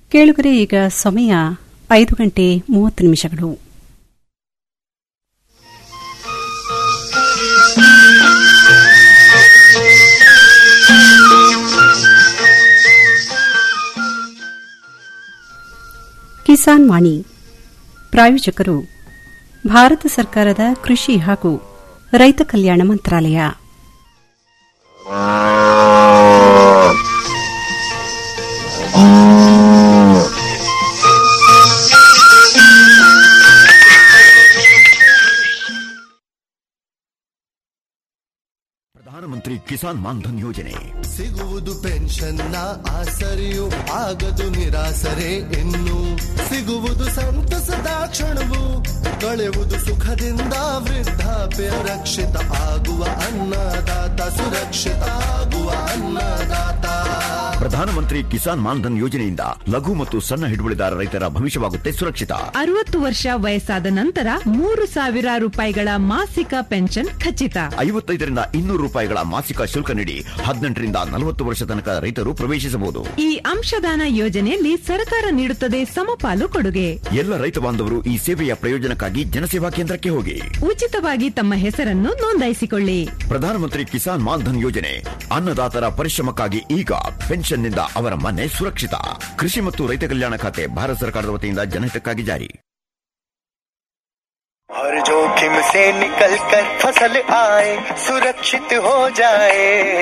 ಕೇಳುಗರೆ ಈಗ ಸಮಯ ಐದು ಗಂಟೆ ಮೂವತ್ತು ನಿಮಿಷಗಳು ಕಿಸಾನ್ ವಾಣಿ ಪ್ರಾಯೋಜಕರು ಭಾರತ ಸರ್ಕಾರದ ಕೃಷಿ ಹಾಗೂ ರೈತ ಕಲ್ಯಾಣ ಮಂತ್ರಾಲಯ ಪ್ರಧಾನಮಂತ್ರಿ ಕಿಸಾನ್ ಮಾನ್ಧನ್ ಯೋಜನೆ ಸಿಗುವುದು ಪೆನ್ಷನ್ನ ಆಸರೆಯು ಆಗದು ನಿರಾಸರೆ ಇನ್ನು ಸಿಗುವುದು ಸಂತಸದ ಕ್ಷಣವು ಕಳೆವುದು ಸುಖದಿಂದ ವೃದ್ಧಾಪ್ಯ ರಕ್ಷಿತ ಆಗುವ ಅನ್ನದಾತ ಸುರಕ್ಷಿತ ಆಗುವ ಅನ್ನದಾತ ಪ್ರಧಾನಮಂತ್ರಿ ಕಿಸಾನ್ ಮಾನ್ಧನ್ ಯೋಜನೆಯಿಂದ ಲಘು ಮತ್ತು ಸಣ್ಣ ಹಿಡುವಳಿದಾರ ರೈತರ ಭವಿಷ್ಯವಾಗುತ್ತೆ ಸುರಕ್ಷಿತ ಅರವತ್ತು ವರ್ಷ ವಯಸ್ಸಾದ ನಂತರ ಮೂರು ಸಾವಿರ ರೂಪಾಯಿಗಳ ಮಾಸಿಕ ಪೆನ್ಷನ್ ಖಚಿತ ಐವತ್ತೈದರಿಂದ ಇನ್ನೂರು ರೂಪಾಯಿಗಳ ಮಾಸಿಕ ಶುಲ್ಕ ನೀಡಿ ಹದಿನೆಂಟರಿಂದ ನಲವತ್ತು ವರ್ಷ ತನಕ ರೈತರು ಪ್ರವೇಶಿಸಬಹುದು ಈ ಅಂಶದಾನ ಯೋಜನೆಯಲ್ಲಿ ಸರ್ಕಾರ ನೀಡುತ್ತದೆ ಸಮಪಾಲು ಕೊಡುಗೆ ಎಲ್ಲ ರೈತ ಬಾಂಧವರು ಈ ಸೇವೆಯ ಪ್ರಯೋಜನಕ್ಕಾಗಿ ಜನಸೇವಾ ಕೇಂದ್ರಕ್ಕೆ ಹೋಗಿ ಉಚಿತವಾಗಿ ತಮ್ಮ ಹೆಸರನ್ನು ನೋಂದಾಯಿಸಿಕೊಳ್ಳಿ ಪ್ರಧಾನಮಂತ್ರಿ ಕಿಸಾನ್ ಮಾನ್ಧನ್ ಯೋಜನೆ ಅನ್ನದಾತರ ಪರಿಶ್ರಮಕ್ಕಾಗಿ ಈಗ ಪೆನ್ಷನ್ನಿಂದ ಅವರ ಮನೆ ಸುರಕ್ಷಿತ ಕೃಷಿ ಮತ್ತು ರೈತ ಕಲ್ಯಾಣ ಖಾತೆ ಭಾರತ ಸರ್ಕಾರದ ವತಿಯಿಂದ ಜನಹಿತಕ್ಕಾಗಿ ಜಾರಿ हर जोखिम से निकल कर फसल आए सुरक्षित हो जाए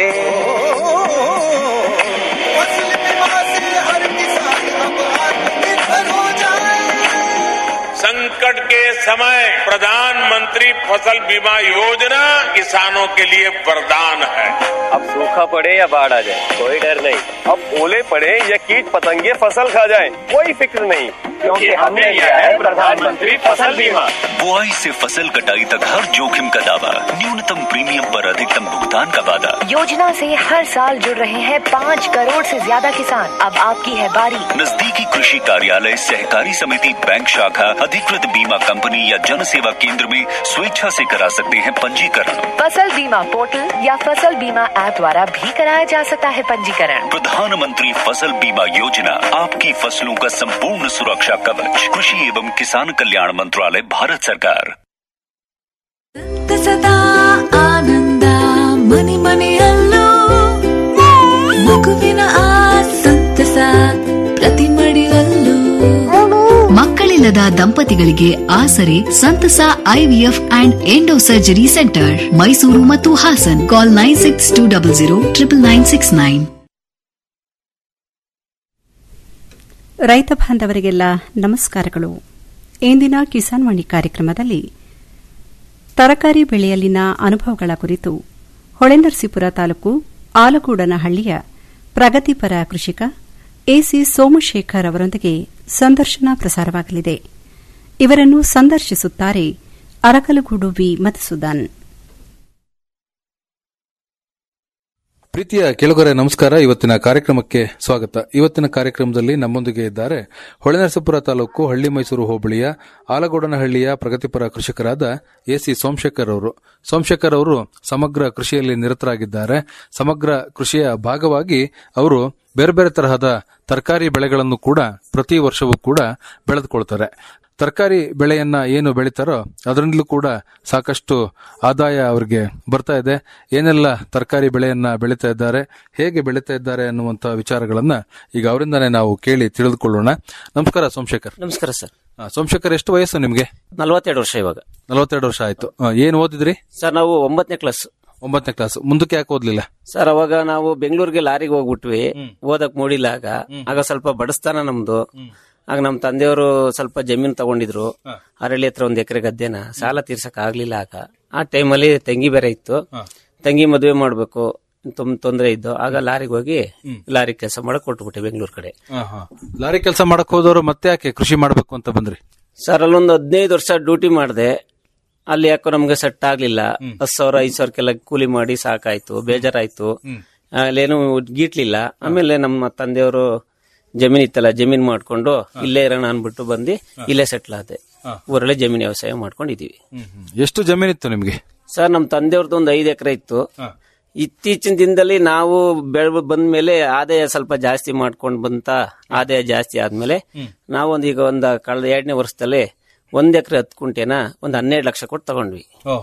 फसल बीमा से हर किसान अब आत्मनिर्भर हो जाए संकट के समय प्रधानमंत्री फसल बीमा योजना किसानों के लिए वरदान है अब सूखा पड़े या बाढ़ आ जाए कोई डर नहीं अब ओले पड़े या कीट पतंगे फसल खा जाए कोई फिक्र नहीं क्योंकि हमने लिया है प्रधानमंत्री फसल बीमा बुआई से फसल कटाई तक हर जोखिम का दावा न्यूनतम प्रीमियम पर अधिकतम भुगतान का वादा योजना से हर साल जुड़ रहे हैं पाँच करोड़ से ज्यादा किसान अब आपकी है बारी नजदीकी कृषि कार्यालय सहकारी समिति बैंक शाखा अधिकृत बीमा कंपनी या जन सेवा केंद्र में स्वेच्छा से करा सकते हैं पंजीकरण फसल बीमा पोर्टल या फसल बीमा ऐप द्वारा भी कराया जा सकता है पंजीकरण प्रधानमंत्री फसल बीमा योजना आपकी फसलों का संपूर्ण सुरक्षा कवच कृषि एवं किसान कल्याण मंत्रालय भारत सरकार ಸಂತಸದ ಆನಂದ ಮನೆ ಮನೆಯಲ್ಲೂ ಮಗುವಿನ ಆ ಸಂತಸ ಪ್ರತಿ ಮಡಿಲಲ್ಲೂ ಮಕ್ಕಳಿಲ್ಲದ ದಂಪತಿಗಳಿಗೆ ಆಸರೆ ಸಂತಸ IVF and endo surgery centre Mysuru ಮತ್ತು Hassan call nine six two double zero triple nine six nine ರೈತ ಬಾಂಧವರಿಗೆಲ್ಲ ನಮಸ್ಕಾರಗಳು ಇಂದಿನ ಕಿಸಾನ್ ವಾಣಿ ಕಾರ್ಯಕ್ರಮದಲ್ಲಿ ತರಕಾರಿ ಬೆಳೆಯಲ್ಲಿನ ಅನುಭವಗಳ ಕುರಿತು ಹೊಳೆನರಸೀಪುರ ತಾಲೂಕು ಆಲಗೂಡನಹಳ್ಳಿಯ ಪ್ರಗತಿಪರ ಕೃಷಿಕ ಎಸಿ ಸೋಮಶೇಖರ್ ಅವರೊಂದಿಗೆ ಸಂದರ್ಶನ ಪ್ರಸಾರವಾಗಲಿದೆ ಇವರನ್ನು ಸಂದರ್ಶಿಸುತ್ತಾರೆ ಅರಕಲಗೂಡು ವಿ ಮಧುಸೂದನ್ ಪ್ರೀತಿಯ ಕೆಳಗರೆ ನಮಸ್ಕಾರ ಇವತ್ತಿನ ಕಾರ್ಯಕ್ರಮಕ್ಕೆ ಸ್ವಾಗತ ಇವತ್ತಿನ ಕಾರ್ಯಕ್ರಮದಲ್ಲಿ ನಮ್ಮೊಂದಿಗೆ ಇದ್ದಾರೆ ಹೊಳೆನರಸೀಪುರ ತಾಲೂಕು ಹಳ್ಳಿ ಮೈಸೂರು ಹೋಬಳಿಯ ಆಲಗೌಡನಹಳ್ಳಿಯ ಪ್ರಗತಿಪರ ಕೃಷಿಕರಾದ ಎಸಿ ಸೋಮಶೇಖರ್ ಅವರು ಸೋಮಶೇಖರ್ ಅವರು ಸಮಗ್ರ ಕೃಷಿಯಲ್ಲಿ ನಿರತರಾಗಿದ್ದಾರೆ ಸಮಗ್ರ ಕೃಷಿಯ ಭಾಗವಾಗಿ ಅವರು ಬೇರೆ ಬೇರೆ ತರಹದ ತರಕಾರಿ ಬೆಳೆಗಳನ್ನು ಕೂಡ ಪ್ರತಿ ವರ್ಷವೂ ಕೂಡ ಬೆಳೆದುಕೊಳ್ತಾರೆ ತರಕಾರಿ ಬೆಳೆಯನ್ನ ಏನು ಬೆಳಿತಾರೋ ಅದರಿಂದಲೂ ಕೂಡ ಸಾಕಷ್ಟು ಆದಾಯ ಅವರಿಗೆ ಬರ್ತಾ ಇದೆ ಏನೆಲ್ಲ ತರಕಾರಿ ಬೆಳೆಯನ್ನ ಬೆಳೀತಾ ಇದ್ದಾರೆ ಹೇಗೆ ಬೆಳೀತಾ ಇದ್ದಾರೆ ಅನ್ನುವಂತ ವಿಚಾರಗಳನ್ನ ಈಗ ಅವರಿಂದಾನೇ ನಾವು ಕೇಳಿ ತಿಳಿದುಕೊಳ್ಳೋಣ ನಮಸ್ಕಾರ ಸೋಮಶೇಖರ್ ನಮಸ್ಕಾರ ಸರ್ ಆ, ಸೋಮಶೇಖರ್ ಎಷ್ಟು ವಯಸ್ಸು ನಿಮ್ಗೆ ನಲವತ್ತೆರಡು ವರ್ಷ ಇವಾಗ ನಲವತ್ತೆರಡು ವರ್ಷ ಆಯ್ತು ಆ, ಏನ್ ಓದಿದ್ರಿ ಸರ್ ನಾವು ಒಂಬತ್ತನೇ ಕ್ಲಾಸ್ ಒಂಬತ್ತನೇ ಕ್ಲಾಸ್ ಮುಂದಕ್ಕೆ ಯಾಕೆ ಓದ್ಲಿಲ್ಲ ಸರ್ ಅವಾಗ ನಾವು ಬೆಂಗಳೂರಿಗೆ ಲಾರಿಗೆ ಹೋಗ್ಬಿಟ್ವಿ ಓದಕ್ ಮೂಡಿಲ್ಲ ಆಗ ಆಗ ಸ್ವಲ್ಪ ಬಡಸ್ತಾನ ನಮ್ದು ಆಗ ನಮ್ ತಂದೆಯವರು ಸ್ವಲ್ಪ ಜಮೀನು ತಗೊಂಡಿದ್ರು ಅರಳಿ ಹತ್ರ ಒಂದ್ ಎಕರೆ ಗದ್ದೆನ ಸಾಲ ತೀರ್ಸಕ್ ಆಗ್ಲಿಲ್ಲ ಆಗ ಆ ಟೈಮಲ್ಲಿ ತಂಗಿ ಬೇರೆ ಇತ್ತು ತಂಗಿ ಮದುವೆ ಮಾಡ್ಬೇಕು ತುಂಬ ತೊಂದ್ರೆ ಇದ್ದು ಆಗ ಲಾರಿಗೆ ಹೋಗಿ ಲಾರಿ ಕೆಲಸ ಮಾಡಕ್ ಕೊಟ್ಬಿಟ್ಟೆ ಬೆಂಗಳೂರು ಕಡೆ ಆ, ಹಾ. ಲಾರಿ ಕೆಲಸ ಮಾಡಕ್ ಹೋದವರು ಮತ್ತೆ ಯಾಕೆ ಕೃಷಿ ಮಾಡ್ಬೇಕು ಅಂತ ಬಂದ್ರಿ ಸರ್ ಅಲ್ಲೊಂದು ಹದಿನೈದು ವರ್ಷ ಡ್ಯೂಟಿ ಮಾಡಿದೆ ಅಲ್ಲಿ ಯಾಕೋ ನಮ್ಗೆ ಸೆಟ್ ಆಗ್ಲಿಲ್ಲ ಹತ್ತು ಸಾವಿರ ಐದು ಸಾವಿರಕ್ಕೆಲ್ಲ ಕೂಲಿ ಮಾಡಿ ಸಾಕಾಯ್ತು ಬೇಜಾರಾಯ್ತು ಅಲ್ಲೇನು ಗೀಟ್ಲಿಲ್ಲ ಆಮೇಲೆ ನಮ್ಮ ತಂದೆಯವರು ಜಮೀನ್ ಇತ್ತಲ್ಲ ಜಮೀನ್ ಮಾಡ್ಕೊಂಡು ಇಲ್ಲೇ ಇರೋಣ ಅನ್ಬಿಟ್ಟು ಬಂದು ಇಲ್ಲೇ ಸೆಟ್ಲ್ ಆದೆ ಊರಲ್ಲೇ ಜಮೀನ್ ವ್ಯವಸಾಯ ಮಾಡ್ಕೊಂಡಿದೀವಿ ಎಷ್ಟು ಜಮೀನಿತ್ತು ನಿಮ್ಗೆ ಸರ್ ನಮ್ಮ ತಂದೆಯವ್ರದ್ದು ಒಂದು ಐದು ಎಕರೆ ಇತ್ತು ಇತ್ತೀಚಿನ ದಿನದಲ್ಲಿ ನಾವು ಬೆಳೆ ಬಂದ್ಮೇಲೆ ಆದಾಯ ಸ್ವಲ್ಪ ಜಾಸ್ತಿ ಮಾಡ್ಕೊಂಡು ಬಂತ ಆದಾಯ ಜಾಸ್ತಿ ಆದ್ಮೇಲೆ ನಾವೊಂದು ಈಗ ಒಂದು ಕಳೆದ ಎರಡನೇ ವರ್ಷದಲ್ಲಿ ಒಂದ್ ಎಕರೆ ಹತ್ತು ಕುಂಟೆನ ಒಂದ್ ಹನ್ನೆರಡು ಲಕ್ಷ ಕೊಟ್ಟು ತಗೊಂಡ್ವಿ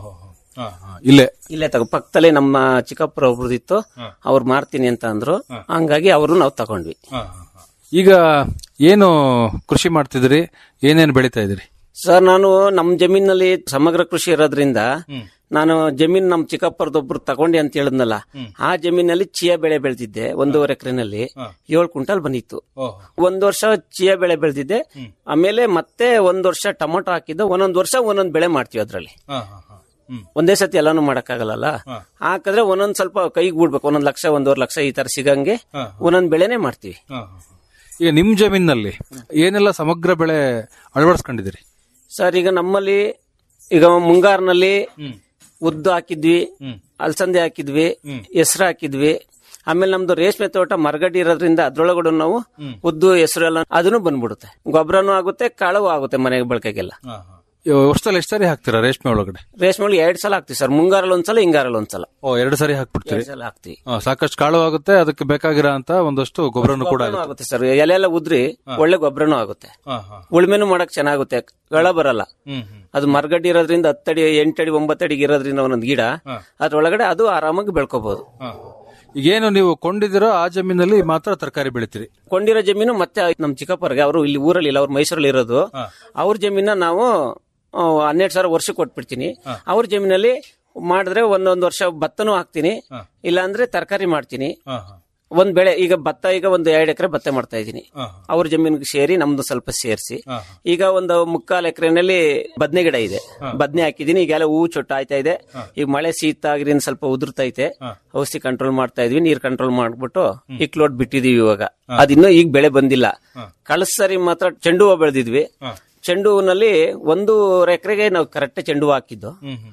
ಇಲ್ಲೇ ಇಲ್ಲೇ ತಗೋ ಪಕ್ಕದಲ್ಲೇ ನಮ್ಮ ಚಿಕ್ಕಪ್ಪರ ಒಬ್ರದಿತ್ತು ಅವ್ರು ಮಾರ್ತೀನಿ ಅಂತ ಅಂದ್ರು ಹಂಗಾಗಿ ಅವರು ನಾವು ತಗೊಂಡ್ವಿ ಈಗ ಏನು ಕೃಷಿ ಮಾಡ್ತಿದ್ರಿ ಏನೇನು ಬೆಳಿತಾ ಇದ್ರಿ ಸರ್ ನಾನು ನಮ್ ಜಮೀನಲ್ಲಿ ಸಮಗ್ರ ಕೃಷಿ ಇರೋದ್ರಿಂದ ನಾನು ಜಮೀನ್ ನಮ್ ಚಿಕ್ಕಪ್ಪರದೊಬ್ರು ತಗೊಂಡೆ ಅಂತ ಹೇಳಿದ್ನಲ್ಲ ಆ ಜಮೀನಲ್ಲಿ ಚಿಯಾ ಬೆಳೆ ಬೆಳೆದಿದ್ದೆ ಒಂದೂವರೆ ಎಕರೆನಲ್ಲಿ ಏಳು ಕ್ವಿಂಟಲ್ ಬಂದಿತ್ತು ಒಂದ್ ವರ್ಷ ಚಿಯಾ ಬೆಳೆ ಬೆಳೆದಿದ್ದೆ ಆಮೇಲೆ ಮತ್ತೆ ಒಂದ್ ವರ್ಷ ಟೊಮೊಟೊ ಹಾಕಿದ್ದು ಒಂದೊಂದ್ ವರ್ಷ ಒಂದೊಂದ್ ಬೆಳೆ ಮಾಡ್ತೀವಿ ಅದ್ರಲ್ಲಿ ಒಂದೇ ಸತಿ ಎಲ್ಲಾನು ಮಾಡಕ್ಕಾಗಲ್ಲ ಹಾಕಿದ್ರೆ ಒಂದೊಂದ್ ಸ್ವಲ್ಪ ಕೈಗೆ ಬಿಡ್ಬೇಕು ಒಂದೊಂದ್ ಲಕ್ಷ ಒಂದೂವರೆ ಲಕ್ಷ ಈ ತರ ಸಿಗಂಗೆ ಒಂದೊಂದ್ ಬೆಳೆನೆ ಮಾಡ್ತೀವಿ ಈಗ ನಿಮ್ ಜಮೀನಲ್ಲಿ ಏನೆಲ್ಲ ಸಮಗ್ರ ಬೆಳೆ ಅಳವಡಿಸ್ಕೊಂಡಿದ್ದೀರಿ ಸರ್ ಈಗ ನಮ್ಮಲ್ಲಿ ಈಗ ಮುಂಗಾರಿನಲ್ಲಿ ಉದ್ದು ಹಾಕಿದ್ವಿ ಅಲಸಂದೆ ಹಾಕಿದ್ವಿ ಹೆಸರು ಹಾಕಿದ್ವಿ ಆಮೇಲೆ ನಮ್ದು ರೇಷ್ಮೆ ತೋಟ ಮರಗಡ್ಡಿ ಇರೋದ್ರಿಂದ ಅದ್ರೊಳಗಡೆ ನಾವು ಉದ್ದು ಹೆಸರು ಎಲ್ಲ ಅದನ್ನು ಬಂದ್ಬಿಡುತ್ತೆ ಗೊಬ್ಬರನೂ ಆಗುತ್ತೆ ಕಾಳು ಆಗುತ್ತೆ ಮನೆಗೆ ಬಳಕೆಗೆಲ್ಲ ಇವಾಗ ವರ್ಷದಲ್ಲಿ ಎಷ್ಟು ಸರಿ ಹಾಕ್ತೀರಾ ರೇಷ್ಮೆ ಒಳಗಡೆ ರೇಷ್ಮೆ ಒಳಗೆ ಎರಡ್ ಸಲ ಹಾಕ್ತಿವಿ ಸರ್ ಮುಂಗಾರಲ್ಲಿ ಒಂದ್ಸಲ ಹಿಂಗಾರಲ್ಲಿ ಒಂದ್ಸಲ ಓ ಎರಡು ಸರಿ ಹಾಕ್ಬಿಡ್ತೀರಿ ಎರಡ್ ಸಲ ಹಾಕ್ತಿವಿ ಆ, ಸಾಕಷ್ಟು ಕಾಳು ಆಗುತ್ತೆ ಅದಕ್ಕೆ ಬೇಕಾಗಿರೋ ಅಂತ ಒಂದಷ್ಟು ಗೊಬ್ಬರನು ಕೂಡ ಗೊಬ್ಬರನೂ ಆಗುತ್ತೆ ಸರ್ ಎಲೆ ಎಲ್ಲ ಉದ್ರಿ ಒಳ್ಳೆ ಗೊಬ್ಬರನೂ ಆಗುತ್ತೆ ಉಳ್ಮೆನೂ ಮಾಡಕ್ ಚೆನ್ನಾಗುತ್ತೆ ಗಳ ಬರಲ್ಲ ಅದು ಮರಗಡ್ಡಿ ಇರೋದ್ರಿಂದ ಹತ್ತಡಿ ಎಂಟಡಿ ಒಂಬತ್ತಡಿಗೆ ಇರೋದ್ರಿಂದ ಒಂದೊಂದು ಗಿಡ ಅದ್ರೊಳಗಡೆ ಅದು ಆರಾಮಾಗಿ ಬೆಳ್ಕೋಬಹುದು ಈಗೇನು ನೀವು ಕೊಂಡಿದ್ದೀರೋ ಆ ಜಮೀನಲ್ಲಿ ಮಾತ್ರ ತರಕಾರಿ ಬೆಳಿತೀರಿ ಕೊಂಡಿರೋ ಜಮೀನು ಮತ್ತೆ ನಮ್ ಚಿಕ್ಕಪ್ಪರಿಗೆ ಅವರು ಇಲ್ಲಿ ಊರಲ್ಲಿ ಇಲ್ಲ ಅವ್ರು ಮೈಸೂರಲ್ಲಿ ಇರೋದು ಅವ್ರ ಜಮೀನ ನಾವು ಆ, ಹನ್ನೆರಡು ಸಾವಿರ ವರ್ಷ ಕೊಟ್ಬಿಡ್ತೀನಿ ಅವ್ರ ಜಮೀನಲ್ಲಿ ಮಾಡಿದ್ರೆ ಒಂದೊಂದು ವರ್ಷ ಭತ್ತನೂ ಹಾಕ್ತೀನಿ ಇಲ್ಲ ಅಂದ್ರೆ ತರಕಾರಿ ಮಾಡ್ತೀನಿ ಒಂದ್ ಬೆಳೆ ಈಗ ಭತ್ತ ಈಗ ಒಂದು ಎರಡು ಎಕರೆ ಭತ್ತ ಮಾಡ್ತಾ ಇದ್ದೀನಿ ಅವ್ರ ಜಮೀನಿಗೆ ಸೇರಿ ನಮ್ದು ಸ್ವಲ್ಪ ಸೇರಿಸಿ ಈಗ ಒಂದು ಮುಕ್ಕಾಲ್ ಎಕರೆನಲ್ಲಿ ಬದ್ನೆ ಗಿಡ ಇದೆ ಬದ್ನೆ ಹಾಕಿದೀನಿ ಈಗೆಲ್ಲ ಹೂವು ಚೊಟ್ಟು ಆಯ್ತಾ ಇದೆ ಈಗ ಮಳೆ ಶೀತ ಆಗಿರಿಂದ ಸ್ವಲ್ಪ ಉದುರ್ತೈತೆ ಔಷಧಿ ಕಂಟ್ರೋಲ್ ಮಾಡ್ತಾ ಇದ್ವಿ ನೀರ್ ಕಂಟ್ರೋಲ್ ಮಾಡ್ಬಿಟ್ಟು ಈಗ ಲೋಡ್ ಬಿಟ್ಟಿದೀವಿ ಇವಾಗ ಅದಿನ್ನೂ ಈಗ ಬೆಳೆ ಬಂದಿಲ್ಲ ಕಳ್ಸ ಸರಿ ಮಾತ್ರ ಚೆಂಡು ಹೂವು ಬೆಳೆದಿದ್ವಿ ಚೆಂಡು ಹೂವಿನಲ್ಲಿ ಒಂದೂವರೆ ಎಕರೆಗೆ ನಾವು ಕರೆಕ್ಟ್ ಚೆಂಡು ಹೂವು ಹಾಕಿದ್ದು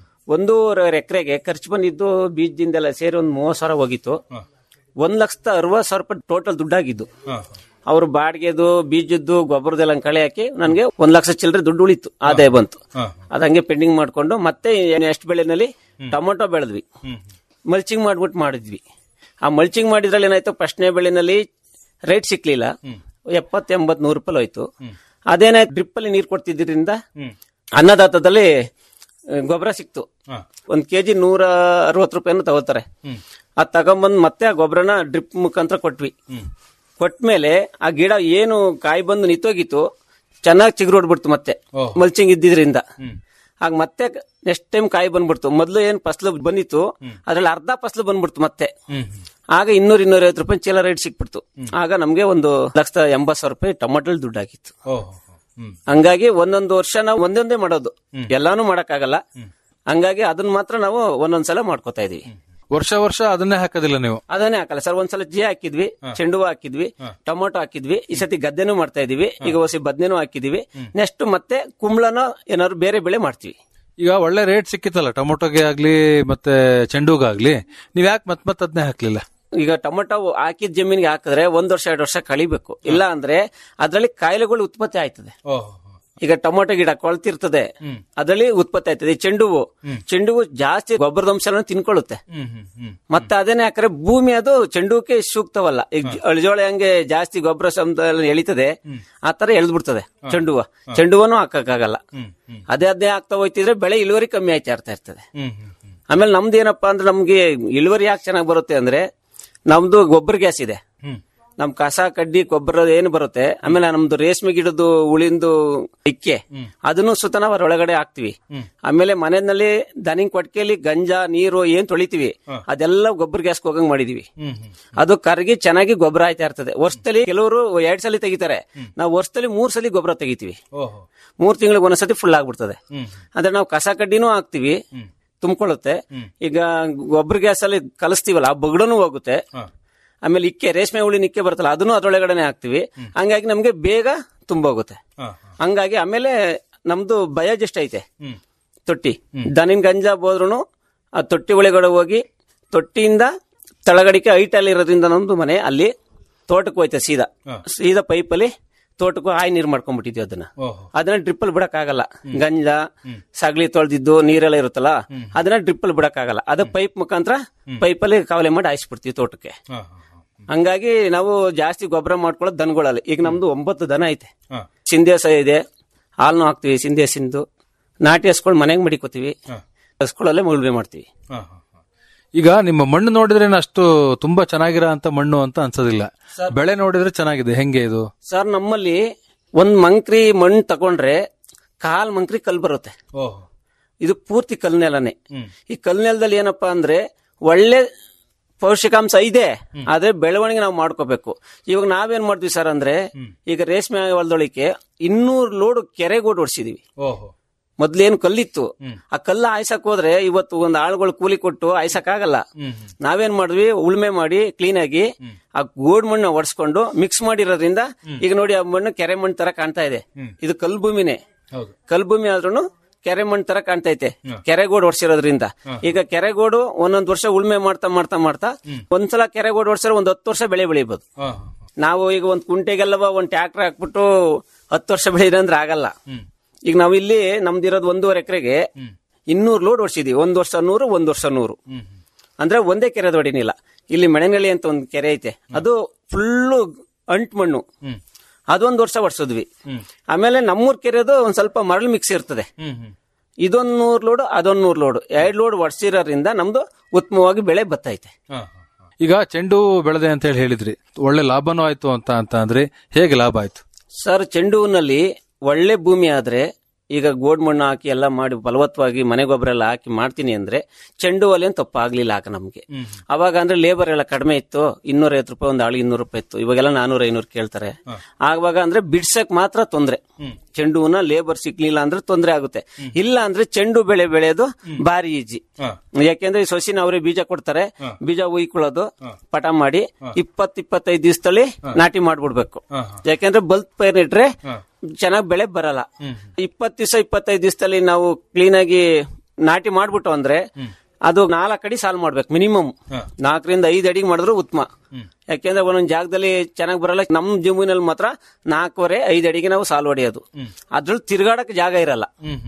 ಒಂದೂವರೆ ಎಕರೆಗೆ ಖರ್ಚು ಬಂದಿದ್ದು ಬೀಜದಿಂದೆಲ್ಲ ಸೇರಿ ಒಂದ್ ಮೂವತ್ ಸಾವಿರ ಹೋಗಿತ್ತು ಒಂದ್ ಲಕ್ಷದ ಅರವತ್ ಸಾವಿರ ರೂಪಾಯಿ ಟೋಟಲ್ ದುಡ್ಡಾಗಿದ್ದು ಅವ್ರು ಬಾಡಿಗೆದು ಬೀಜದ್ದು ಗೊಬ್ಬರದೆಲ್ಲ ಕಳೆ ಹಾಕಿ ನನಗೆ ಒಂದ್ ಲಕ್ಷ ಚಿಲ್ಲರೆ ದುಡ್ಡು ಉಳಿತು ಆದಾಯ ಬಂತು ಅದಂಗೆ ಪೆಂಡಿಂಗ್ ಮಾಡ್ಕೊಂಡು ಮತ್ತೆ ನೆಕ್ಸ್ಟ್ ಬೆಳೆನಲ್ಲಿ ಟೊಮೊಟೊ ಬೆಳೆದ್ವಿ ಮಲ್ಚಿಂಗ್ ಮಾಡ್ಬಿಟ್ಟು ಮಾಡಿದ್ವಿ ಆ ಮಲ್ಚಿಂಗ್ ಮಾಡಿದ್ರಲ್ಲಿ ಏನಾಯ್ತು ಫಸ್ಟ್ನೇ ಬೆಳೆನಲ್ಲಿ ರೇಟ್ ಸಿಕ್ಲಿಲ್ಲ ಎಪ್ಪತ್ ಎಂಬತ್ ನೂರು ರೂಪಾಯಿ ಹೋಯ್ತು ಅದೇನಾಯ್ತು ಡ್ರಿಪ್ ಅಲ್ಲಿ ನೀರ್ ಕೊಡ್ತಿದ್ರಿಂದ ಅನ್ನದಾತದಲ್ಲಿ ಗೊಬ್ಬರ ಸಿಕ್ತು ಒಂದ್ ಕೆಜಿ ನೂರ ಅರವತ್ತು ರೂಪಾಯಿನೂ ತಗೋತಾರೆ ಅದ್ ತಗೊಂಬಂದ್ ಮತ್ತೆ ಆ ಗೊಬ್ಬರನ ಡ್ರಿಪ್ ಮುಖಾಂತರ ಕೊಟ್ವಿ ಕೊಟ್ಮೇಲೆ ಆ ಗಿಡ ಏನು ಕಾಯಿ ಬಂದು ನಿಂತೋಗಿತ್ತು ಚೆನ್ನಾಗಿ ಚಿಗುರು ಹೊಡ್ಬಿಡ್ತು ಮತ್ತೆ ಮಲ್ಚಿಂಗ್ ಇದ್ದಿದ್ರಿಂದ ಆಗ ಮತ್ತೆ ನೆಕ್ಸ್ಟ್ ಟೈಮ್ ಕಾಯಿ ಬಂದ್ಬಿಡ್ತು ಮೊದ್ಲು ಏನ್ ಫಸ್ಲು ಬಂದಿತ್ತು ಅದ್ರಲ್ಲಿ ಅರ್ಧ ಫಸ್ಲು ಬಂದ್ಬಿಡ್ತು ಮತ್ತೆ ಆಗ ಇನ್ನೂರ ಇನ್ನೂರ ಐವತ್ತು ರೂಪಾಯಿ ಚೀಲ ರೇಟ್ ಸಿಕ್ಬಿಡ್ತು ಆಗ ನಮ್ಗೆ ಒಂದು ಲಕ್ಷದ ಎಂಬತ್ ಸಾವಿರ ರೂಪಾಯಿ ಟೊಮೊಟೊ ದುಡ್ಡು ಆಗಿತ್ತು ಹಂಗಾಗಿ ಒಂದೊಂದು ವರ್ಷ ನಾವು ಒಂದೊಂದೇ ಮಾಡೋದು ಎಲ್ಲಾನು ಮಾಡಕ್ಕಾಗಲ್ಲ ಹಂಗಾಗಿ ಅದನ್ನ ಮಾತ್ರ ನಾವು ಒಂದೊಂದ್ಸಲ ಮಾಡ್ಕೋತಾ ಇದೀವಿ ವರ್ಷ ವರ್ಷ ಅದನ್ನೇ ಹಾಕೋದಿಲ್ಲ ನೀವು ಅದನ್ನೇ ಹಾಕಲ್ಲ ಸರ್ ಒಂದ್ಸಲ ಜಿ ಹಾಕಿದ್ವಿ ಚೆಂಡು ಹೂವು ಹಾಕಿದ್ವಿ ಟೊಮೊಟೊ ಹಾಕಿದ್ವಿ ಈ ಸತಿ ಗದ್ದೆನೂ ಮಾಡ್ತಾ ಇದೀವಿ ಈಗ ಹೊಸಿ ಬದ್ನೆನೂ ಹಾಕಿದೀವಿ ನೆಕ್ಸ್ಟ್ ಮತ್ತೆ ಕುಂಬಳನೋ ಏನಾದ್ರು ಬೇರೆ ಬೆಳೆ ಮಾಡ್ತೀವಿ ಈಗ ಒಳ್ಳೆ ರೇಟ್ ಸಿಕ್ಕಿತ್ತಲ್ಲ ಟೊಮೊಟೊಗೆ ಆಗ್ಲಿ ಮತ್ತೆ ಚೆಂಡುಗಾಗ್ಲಿ ನೀವ್ ಯಾಕೆ ಮತ್ ಮತ್ ಅದನ್ನೇ ಹಾಕ್ಲಿಲ್ಲ ಈಗ ಟೊಮೊಟೊ ಹಾಕಿದ ಜಮೀನಿಗೆ ಹಾಕಿದ್ರೆ ಒಂದ್ ವರ್ಷ ಎರಡು ವರ್ಷ ಕಳಿಬೇಕು ಇಲ್ಲ ಅಂದ್ರೆ ಅದ್ರಲ್ಲಿ ಕಾಯಿಲೆಗಳು ಉತ್ಪತ್ತಿ ಆಯ್ತದೆ ಈಗ ಟೊಮೊಟೊ ಗಿಡ ಕೊಳ್ತಿರ್ತದೆ ಅದರಲ್ಲಿ ಉತ್ಪತ್ತಿ ಆಯ್ತದೆ ಈ ಚೆಂಡು ಹೂವು ಚೆಂಡು ಹೂವು ಜಾಸ್ತಿ ಗೊಬ್ಬರದ ಅಂಶನ ತಿನ್ಕೊಳ್ಳುತ್ತೆ ಮತ್ತೆ ಅದೇನೆ ಹಾಕಿದ್ರೆ ಭೂಮಿ ಅದು ಚೆಂಡು ಹೂಕ್ಕೆ ಸೂಕ್ತವಲ್ಲ ಈಗ ಅಳಿಜೋಳ ಹೆಂಗೆ ಜಾಸ್ತಿ ಗೊಬ್ಬರ ಸಮುದಾಯ ಎಳಿತದೆ ಆ ತರ ಎಳ್ದ್ ಬಿಡ್ತದೆ ಚೆಂಡು ಹೂವು ಚೆಂಡು ಹೂವನು ಹಾಕಕ್ಕಾಗಲ್ಲ ಅದೇ ಅದೇ ಆಗ್ತಾ ಹೋಯ್ತಿದ್ರೆ ಬೆಳೆ ಇಳುವರಿ ಕಮ್ಮಿ ಆಯ್ತಾ ಇರ್ತಾ ಇರ್ತದೆ ಆಮೇಲೆ ನಮ್ದು ಏನಪ್ಪಾ ಅಂದ್ರೆ ನಮ್ಗೆ ಇಳುವರಿ ಯಾಕೆ ಚೆನ್ನಾಗಿ ಬರುತ್ತೆ ಅಂದ್ರೆ ನಮ್ದು ಗೊಬ್ಬರ ಗ್ಯಾಸ್ ಇದೆ ನಮ್ ಕಸ ಕಡ್ಡಿ ಗೊಬ್ಬರ ಏನು ಬರುತ್ತೆ ಆಮೇಲೆ ನಮ್ದು ರೇಷ್ಮೆ ಗಿಡದ್ದು ಉಳಿಂದು ಇಕ್ಕೆ ಅದನ್ನು ಸುತ್ತ ನಾವು ಒಳಗಡೆ ಹಾಕ್ತಿವಿ ಆಮೇಲೆ ಮನೆಯಲ್ಲಿ ದನಿಂಗ್ ಕೊಟ್ಕೆಲಿ ಗಂಜಾ ನೀರು ಏನ್ ತೊಳಿತೀವಿ ಅದೆಲ್ಲ ಗೊಬ್ಬರ ಗ್ಯಾಸ್ ಹೋಗಂಗ್ ಮಾಡಿದೀವಿ ಅದು ಕರಗಿ ಚೆನ್ನಾಗಿ ಗೊಬ್ಬರ ಆಯ್ತಾ ಇರ್ತದೆ ವರ್ಷದಲ್ಲಿ ಕೆಲವರು ಎರಡ್ ಸಲ ತೆಗಿತಾರೆ ನಾವು ವರ್ಷದಲ್ಲಿ ಮೂರ್ ಸಲ ಗೊಬ್ಬರ ತೆಗಿತೀವಿ ಮೂರ್ ತಿಂಗಳಿಗೆ ಒಂದ್ಸತಿ ಫುಲ್ ಆಗ್ಬಿಡ್ತದೆ ಅಂದ್ರೆ ನಾವು ಕಸ ಕಡ್ಡಿನೂ ಹಾಕ್ತಿವಿ ತುಂಬಿಕೊಳ್ಳುತ್ತೆ ಈಗ ಗೊಬ್ಬರ ಗ್ಯಾಸ್ ಅಲ್ಲಿ ಕಲಿಸ್ತೀವಲ್ಲ ಆ ಬಗಡನು ಹೋಗುತ್ತೆ ಆಮೇಲೆ ಇಕ್ಕೆ ರೇಷ್ಮೆ ಹುಳಿ ನಿಕ್ಕೆ ಬರುತ್ತಲ್ಲ ಅದನ್ನು ಅದ್ರೊಳಗಡೆನೆ ಹಾಕ್ತಿವಿ ಹಂಗಾಗಿ ನಮ್ಗೆ ಬೇಗ ತುಂಬೋಗುತ್ತೆ ಹಂಗಾಗಿ ಆಮೇಲೆ ನಮ್ದು ಬಯೋಜೆಸ್ಟ್ ಐತೆ ತೊಟ್ಟಿ ದನಿನ್ ಗಂಜಾ ಹೋದ್ರು ಆ ತೊಟ್ಟಿ ಒಳಗಡೆ ಹೋಗಿ ತೊಟ್ಟಿಯಿಂದ ತಳಗಡಿಕೆ ಹೈಟ್ ಅಲ್ಲಿ ಇರೋದ್ರಿಂದ ನಮ್ದು ಮನೆ ಅಲ್ಲಿ ತೋಟಕ್ಕೆ ಹೋಯ್ತೆ ಸೀದಾ ಸೀದಾ ಪೈಪಲ್ಲಿ ತೋಟಕ್ಕೂ ಹಾಯಿ ನೀರು ಮಾಡ್ಕೊಂಡ್ಬಿಟ್ಟಿದ್ವಿ ಅದನ್ನ ಓಹೋ. ಅದನ್ನ ಡ್ರಿಪ್ಪಲ್ ಬಿಡಕ್ ಆಗಲ್ಲ ಗಂಜ ಸಗಳಿ ತೊಳೆದಿದ್ದು ನೀರೆಲ್ಲ ಇರುತ್ತಲ್ಲ ಅದನ್ನ ಡ್ರಿಪ್ಪಲ್ ಬಿಡಕ್ ಆಗಲ್ಲ ಅದ ಪೈಪ್ ಮುಖಾಂತರ ಪೈಪಲ್ಲಿ ಕಾವಲೆ ಮಾಡಿ ಹಾಯಿಸ್ಬಿಡ್ತೀವಿ ತೋಟಕ್ಕೆ ಹಾ, ಹಂಗಾಗಿ ನಾವು ಜಾಸ್ತಿ ಗೊಬ್ಬರ ಮಾಡ್ಕೊಳ್ಳೋದು ದನಗಳಲ್ಲಿ ಈಗ ನಮ್ದು ಒಂಬತ್ತು ದನ ಐತೆ ಹಾ. ಸಿಂಧೇಸ ಇದೆ ಹಾಲ್ನು ಹಾಕ್ತಿವಿ ಸಿಂಧೇಸಿಂದು ನಾಟಿ ಹಸ್ಗಳು ಮನೆಗೆ ಮಡಿಕೋತೀವಿ ಹಸ್ಗಳಲ್ಲೇ ಉಳುಮೆ ಮಾಡ್ತೀವಿ ಹಾ, ಹಾ, ಹಾ. ಈಗ ನಿಮ್ಮ ಮಣ್ಣು ನೋಡಿದ್ರೆ ಅಷ್ಟು ತುಂಬಾ ಚೆನ್ನಾಗಿರೋ ಅಂತ ಮಣ್ಣು ಅಂತ ಅನ್ಸೋದಿಲ್ಲ ಬೆಳೆ ನೋಡಿದ್ರೆ ಚೆನ್ನಾಗಿದೆ ಹೆಂಗೆ ಇದು ಸರ್ ನಮ್ಮಲ್ಲಿ ಒಂದ್ ಮಂಕ್ರಿ ಮಣ್ಣು ತಗೊಂಡ್ರೆ ಕಾಲ್ ಮಂಕ್ರಿ ಕಲ್ ಬರುತ್ತೆ ಓಹೋ ಇದು ಪೂರ್ತಿ ಕಲ್ನೆಲನೆ ಈ ಕಲ್ನೆಲದಲ್ಲಿ ಏನಪ್ಪಾ ಅಂದ್ರೆ ಒಳ್ಳೆ ಪೌಷ್ಟಿಕಾಂಶ ಇದೆ ಆದ್ರೆ ಬೆಳವಣಿಗೆ ನಾವು ಮಾಡ್ಕೋಬೇಕು ಇವಾಗ ನಾವೇನ್ ಮಾಡ್ತೀವಿ ಸರ್ ಅಂದ್ರೆ ಈಗ ರೇಷ್ಮೆ ಹೊಲದೊಳಿಕೆ ಇನ್ನೂರು ಲೋಡ್ ಕೆರೆಗೋಡ್ ಓಡಿಸಿದೀವಿ ಓಹೋ ಮೊದ್ಲೇನು ಕಲ್ಲಿತ್ತು ಆ ಕಲ್ಲ ಆಯ್ಸಕ್ ಹೋದ್ರೆ ಇವತ್ತು ಒಂದ್ ಆಳುಗಳು ಕೂಲಿ ಕೊಟ್ಟು ಆಯ್ಸಕ್ ಆಗಲ್ಲ ನಾವೇನ್ ಮಾಡಿದ್ವಿ ಉಳ್ಮೆ ಮಾಡಿ ಕ್ಲೀನ್ ಆಗಿ ಆ ಗೋಡ್ ಮಣ್ಣು ಒಡ್ಸ್ಕೊಂಡು ಮಿಕ್ಸ್ ಮಾಡಿರೋದ್ರಿಂದ ಈಗ ನೋಡಿ ಆ ಮಣ್ಣು ಕೆರೆ ಮಣ್ಣು ತರ ಕಾಣ್ತಾ ಇದೆ ಇದು ಕಲ್ ಭೂಮಿನೇ ಹೌದು ಕಲ್ ಭೂಮಿ ಆದ್ರೂ ಕೆರೆ ಮಣ್ಣು ತರ ಕಾಣ್ತೈತೆ ಕೆರೆಗೋಡ್ ಹೊಡ್ಸಿರೋದ್ರಿಂದ ಈಗ ಕೆರೆಗೋಡು ಒಂದೊಂದ್ ವರ್ಷ ಉಳ್ಮೆ ಮಾಡ್ತಾ ಮಾಡ್ತಾ ಮಾಡ್ತಾ ಒಂದ್ಸಲ ಕೆರೆಗೋಡ್ ಹೊಡ್ಸಿದ್ರೆ ಒಂದ್ ಹತ್ತು ವರ್ಷ ಬೆಳೆ ಬೆಳಿಬಹುದು ಹಾ, ನಾವು ಈಗ ಒಂದ್ ಕುಂಟೆಗೆಲ್ಲವ ಒಂದ್ ಟ್ರ್ಯಾಕ್ಟರ್ ಹಾಕ್ಬಿಟ್ಟು ಹತ್ತು ವರ್ಷ ಬೆಳೆಯೋದಂದ್ರೆ ಆಗಲ್ಲ ಈಗ ನಾವ್ ಇಲ್ಲಿ ನಮ್ದಿರೋದು ಒಂದೂವರೆ ಎಕರೆಗೆ ಇನ್ನೂರು ಲೋಡ್ ಹೊಡ್ಸಿದೀವಿ ಒಂದ್ ವರ್ಷ ನೂರು ಒಂದ್ ವರ್ಷ ನೂರು ಅಂದ್ರೆ ಒಂದೇ ಕೆರೆ ಹೊಡಿನಿಲ್ಲ ಇಲ್ಲಿ ಮೆಣನಳ್ಳಿ ಅಂತ ಒಂದ್ ಕೆರೆ ಐತೆ ಅದು ಫುಲ್ಲು ಅಂಟ್ ಮಣ್ಣು ಅದೊಂದ್ ವರ್ಷ ಹೊಡ್ಸಿದ್ವಿ ಆಮೇಲೆ ನಮ್ಮೂರ್ ಕೆರೆದು ಒಂದ್ ಸ್ವಲ್ಪ ಮರಳು ಮಿಕ್ಸ್ ಇರ್ತದೆ ಇದೊಂದ್ ನೂರ್ ಲೋಡ್ ಅದೊಂದ್ ನೂರ್ ಲೋಡ್ ಎರಡ್ ಲೋಡ್ ಹೊಡ್ಸಿರೋದ್ರಿಂದ ನಮ್ದು ಉತ್ತಮವಾಗಿ ಬೆಳೆ ಬತ್ತೈತೆ ಹಾ, ಹಾ, ಹಾ. ಈಗ ಚೆಂಡು ಬೆಳೆದೆ ಅಂತ ಹೇಳಿ ಹೇಳಿದ್ರಿ ಒಳ್ಳೆ ಲಾಭನೂ ಆಯ್ತು ಅಂತ ಅಂತ ಅಂದ್ರೆ ಹೇಗೆ ಲಾಭ ಆಯ್ತು ಸರ್ ಚೆಂಡು ಹೂವಿನಲ್ಲಿ ಒಳ್ಳೆ ಭೂಮಿ ಆದ್ರೆ ಈಗ ಗೋಡ್ ಮಣ್ಣು ಹಾಕಿ ಎಲ್ಲ ಮಾಡಿ ಫಲವತ್ತವಾಗಿ ಮನೆ ಗೊಬ್ಬರ ಎಲ್ಲ ಹಾಕಿ ಮಾಡ್ತೀನಿ ಅಂದ್ರೆ ಚೆಂಡು ಹೂವಲ್ಲಿ ಏನು ತಪ್ಪಾಗ್ಲಿಲ್ಲ ಆಗ ನಮ್ಗೆ ಅವಾಗ ಅಂದ್ರೆ ಲೇಬರ್ ಎಲ್ಲ ಕಡಿಮೆ ಇತ್ತು ಇನ್ನೂರ ಐವತ್ತು ರೂಪಾಯಿ ಒಂದು ಆಳು ಇನ್ನೂರು ರೂಪಾಯಿ ಇತ್ತು ಇವಾಗೆಲ್ಲ ನಾನೂರ ಐನೂರು ಕೇಳ್ತಾರೆ ಆವಾಗ ಅಂದ್ರೆ ಬಿಡ್ಸಕ್ ಮಾತ್ರ ತೊಂದ್ರೆ ಚೆಂಡು ಹೂನ ಲೇಬರ್ ಸಿಕ್ಲಿಲ್ಲ ಅಂದ್ರೆ ತೊಂದ್ರೆ ಆಗುತ್ತೆ ಇಲ್ಲ ಅಂದ್ರೆ ಚೆಂಡು ಬೆಳೆ ಬೆಳೆಯೋದು ಭಾರಿ ಈಜಿ ಯಾಕೆಂದ್ರೆ ಈ ಸೊಸಿನ ಅವರೇ ಬೀಜ ಕೊಡ್ತಾರೆ ಬೀಜ ಉಯ್ಕೊಳ್ಳೋದು ಪಟ ಮಾಡಿ ಇಪ್ಪತ್ ಇಪ್ಪತ್ತೈದು ದಿವಸದಲ್ಲಿ ನಾಟಿ ಮಾಡ್ಬಿಡ್ಬೇಕು ಯಾಕೆಂದ್ರೆ ಬಲ್ತ್ ಪೈರ್ ಇಟ್ರೆ ಚೆನ್ನಾಗಿ ಬೆಳೆ ಬರಲ್ಲ ಇಪ್ಪತ್ ದಿವಸ ಇಪ್ಪತ್ತೈದು ದಿವಸದಲ್ಲಿ ನಾವು ಕ್ಲೀನ್ ಆಗಿ ನಾಟಿ ಮಾಡ್ಬಿಟ್ಟು ಅಂದ್ರೆ ಅದು ನಾಲ್ಕು ಅಡಿ ಸಾಲ್ ಮಾಡ್ಬೇಕು ಮಿನಿಮಮ್ ನಾಲ್ಕರಿಂದ ಐದು ಅಡಿಗೆ ಮಾಡಿದ್ರು ಉತ್ತಮ ಯಾಕೆಂದ್ರೆ ಒಂದೊಂದ್ ಜಾಗದಲ್ಲಿ ಚೆನ್ನಾಗಿ ಬರಲ್ಲ ನಮ್ ಜಮೀನಲ್ಲಿ ಮಾತ್ರ ನಾಲ್ಕೂವರೆ ಐದು ಅಡಿಗೆ ನಾವು ಸಾಲು ಹೊಡೆಯೋದು ಅದ್ರಲ್ಲಿ ತಿರ್ಗಾಡಕ್ ಜಾಗ ಇರಲ್ಲ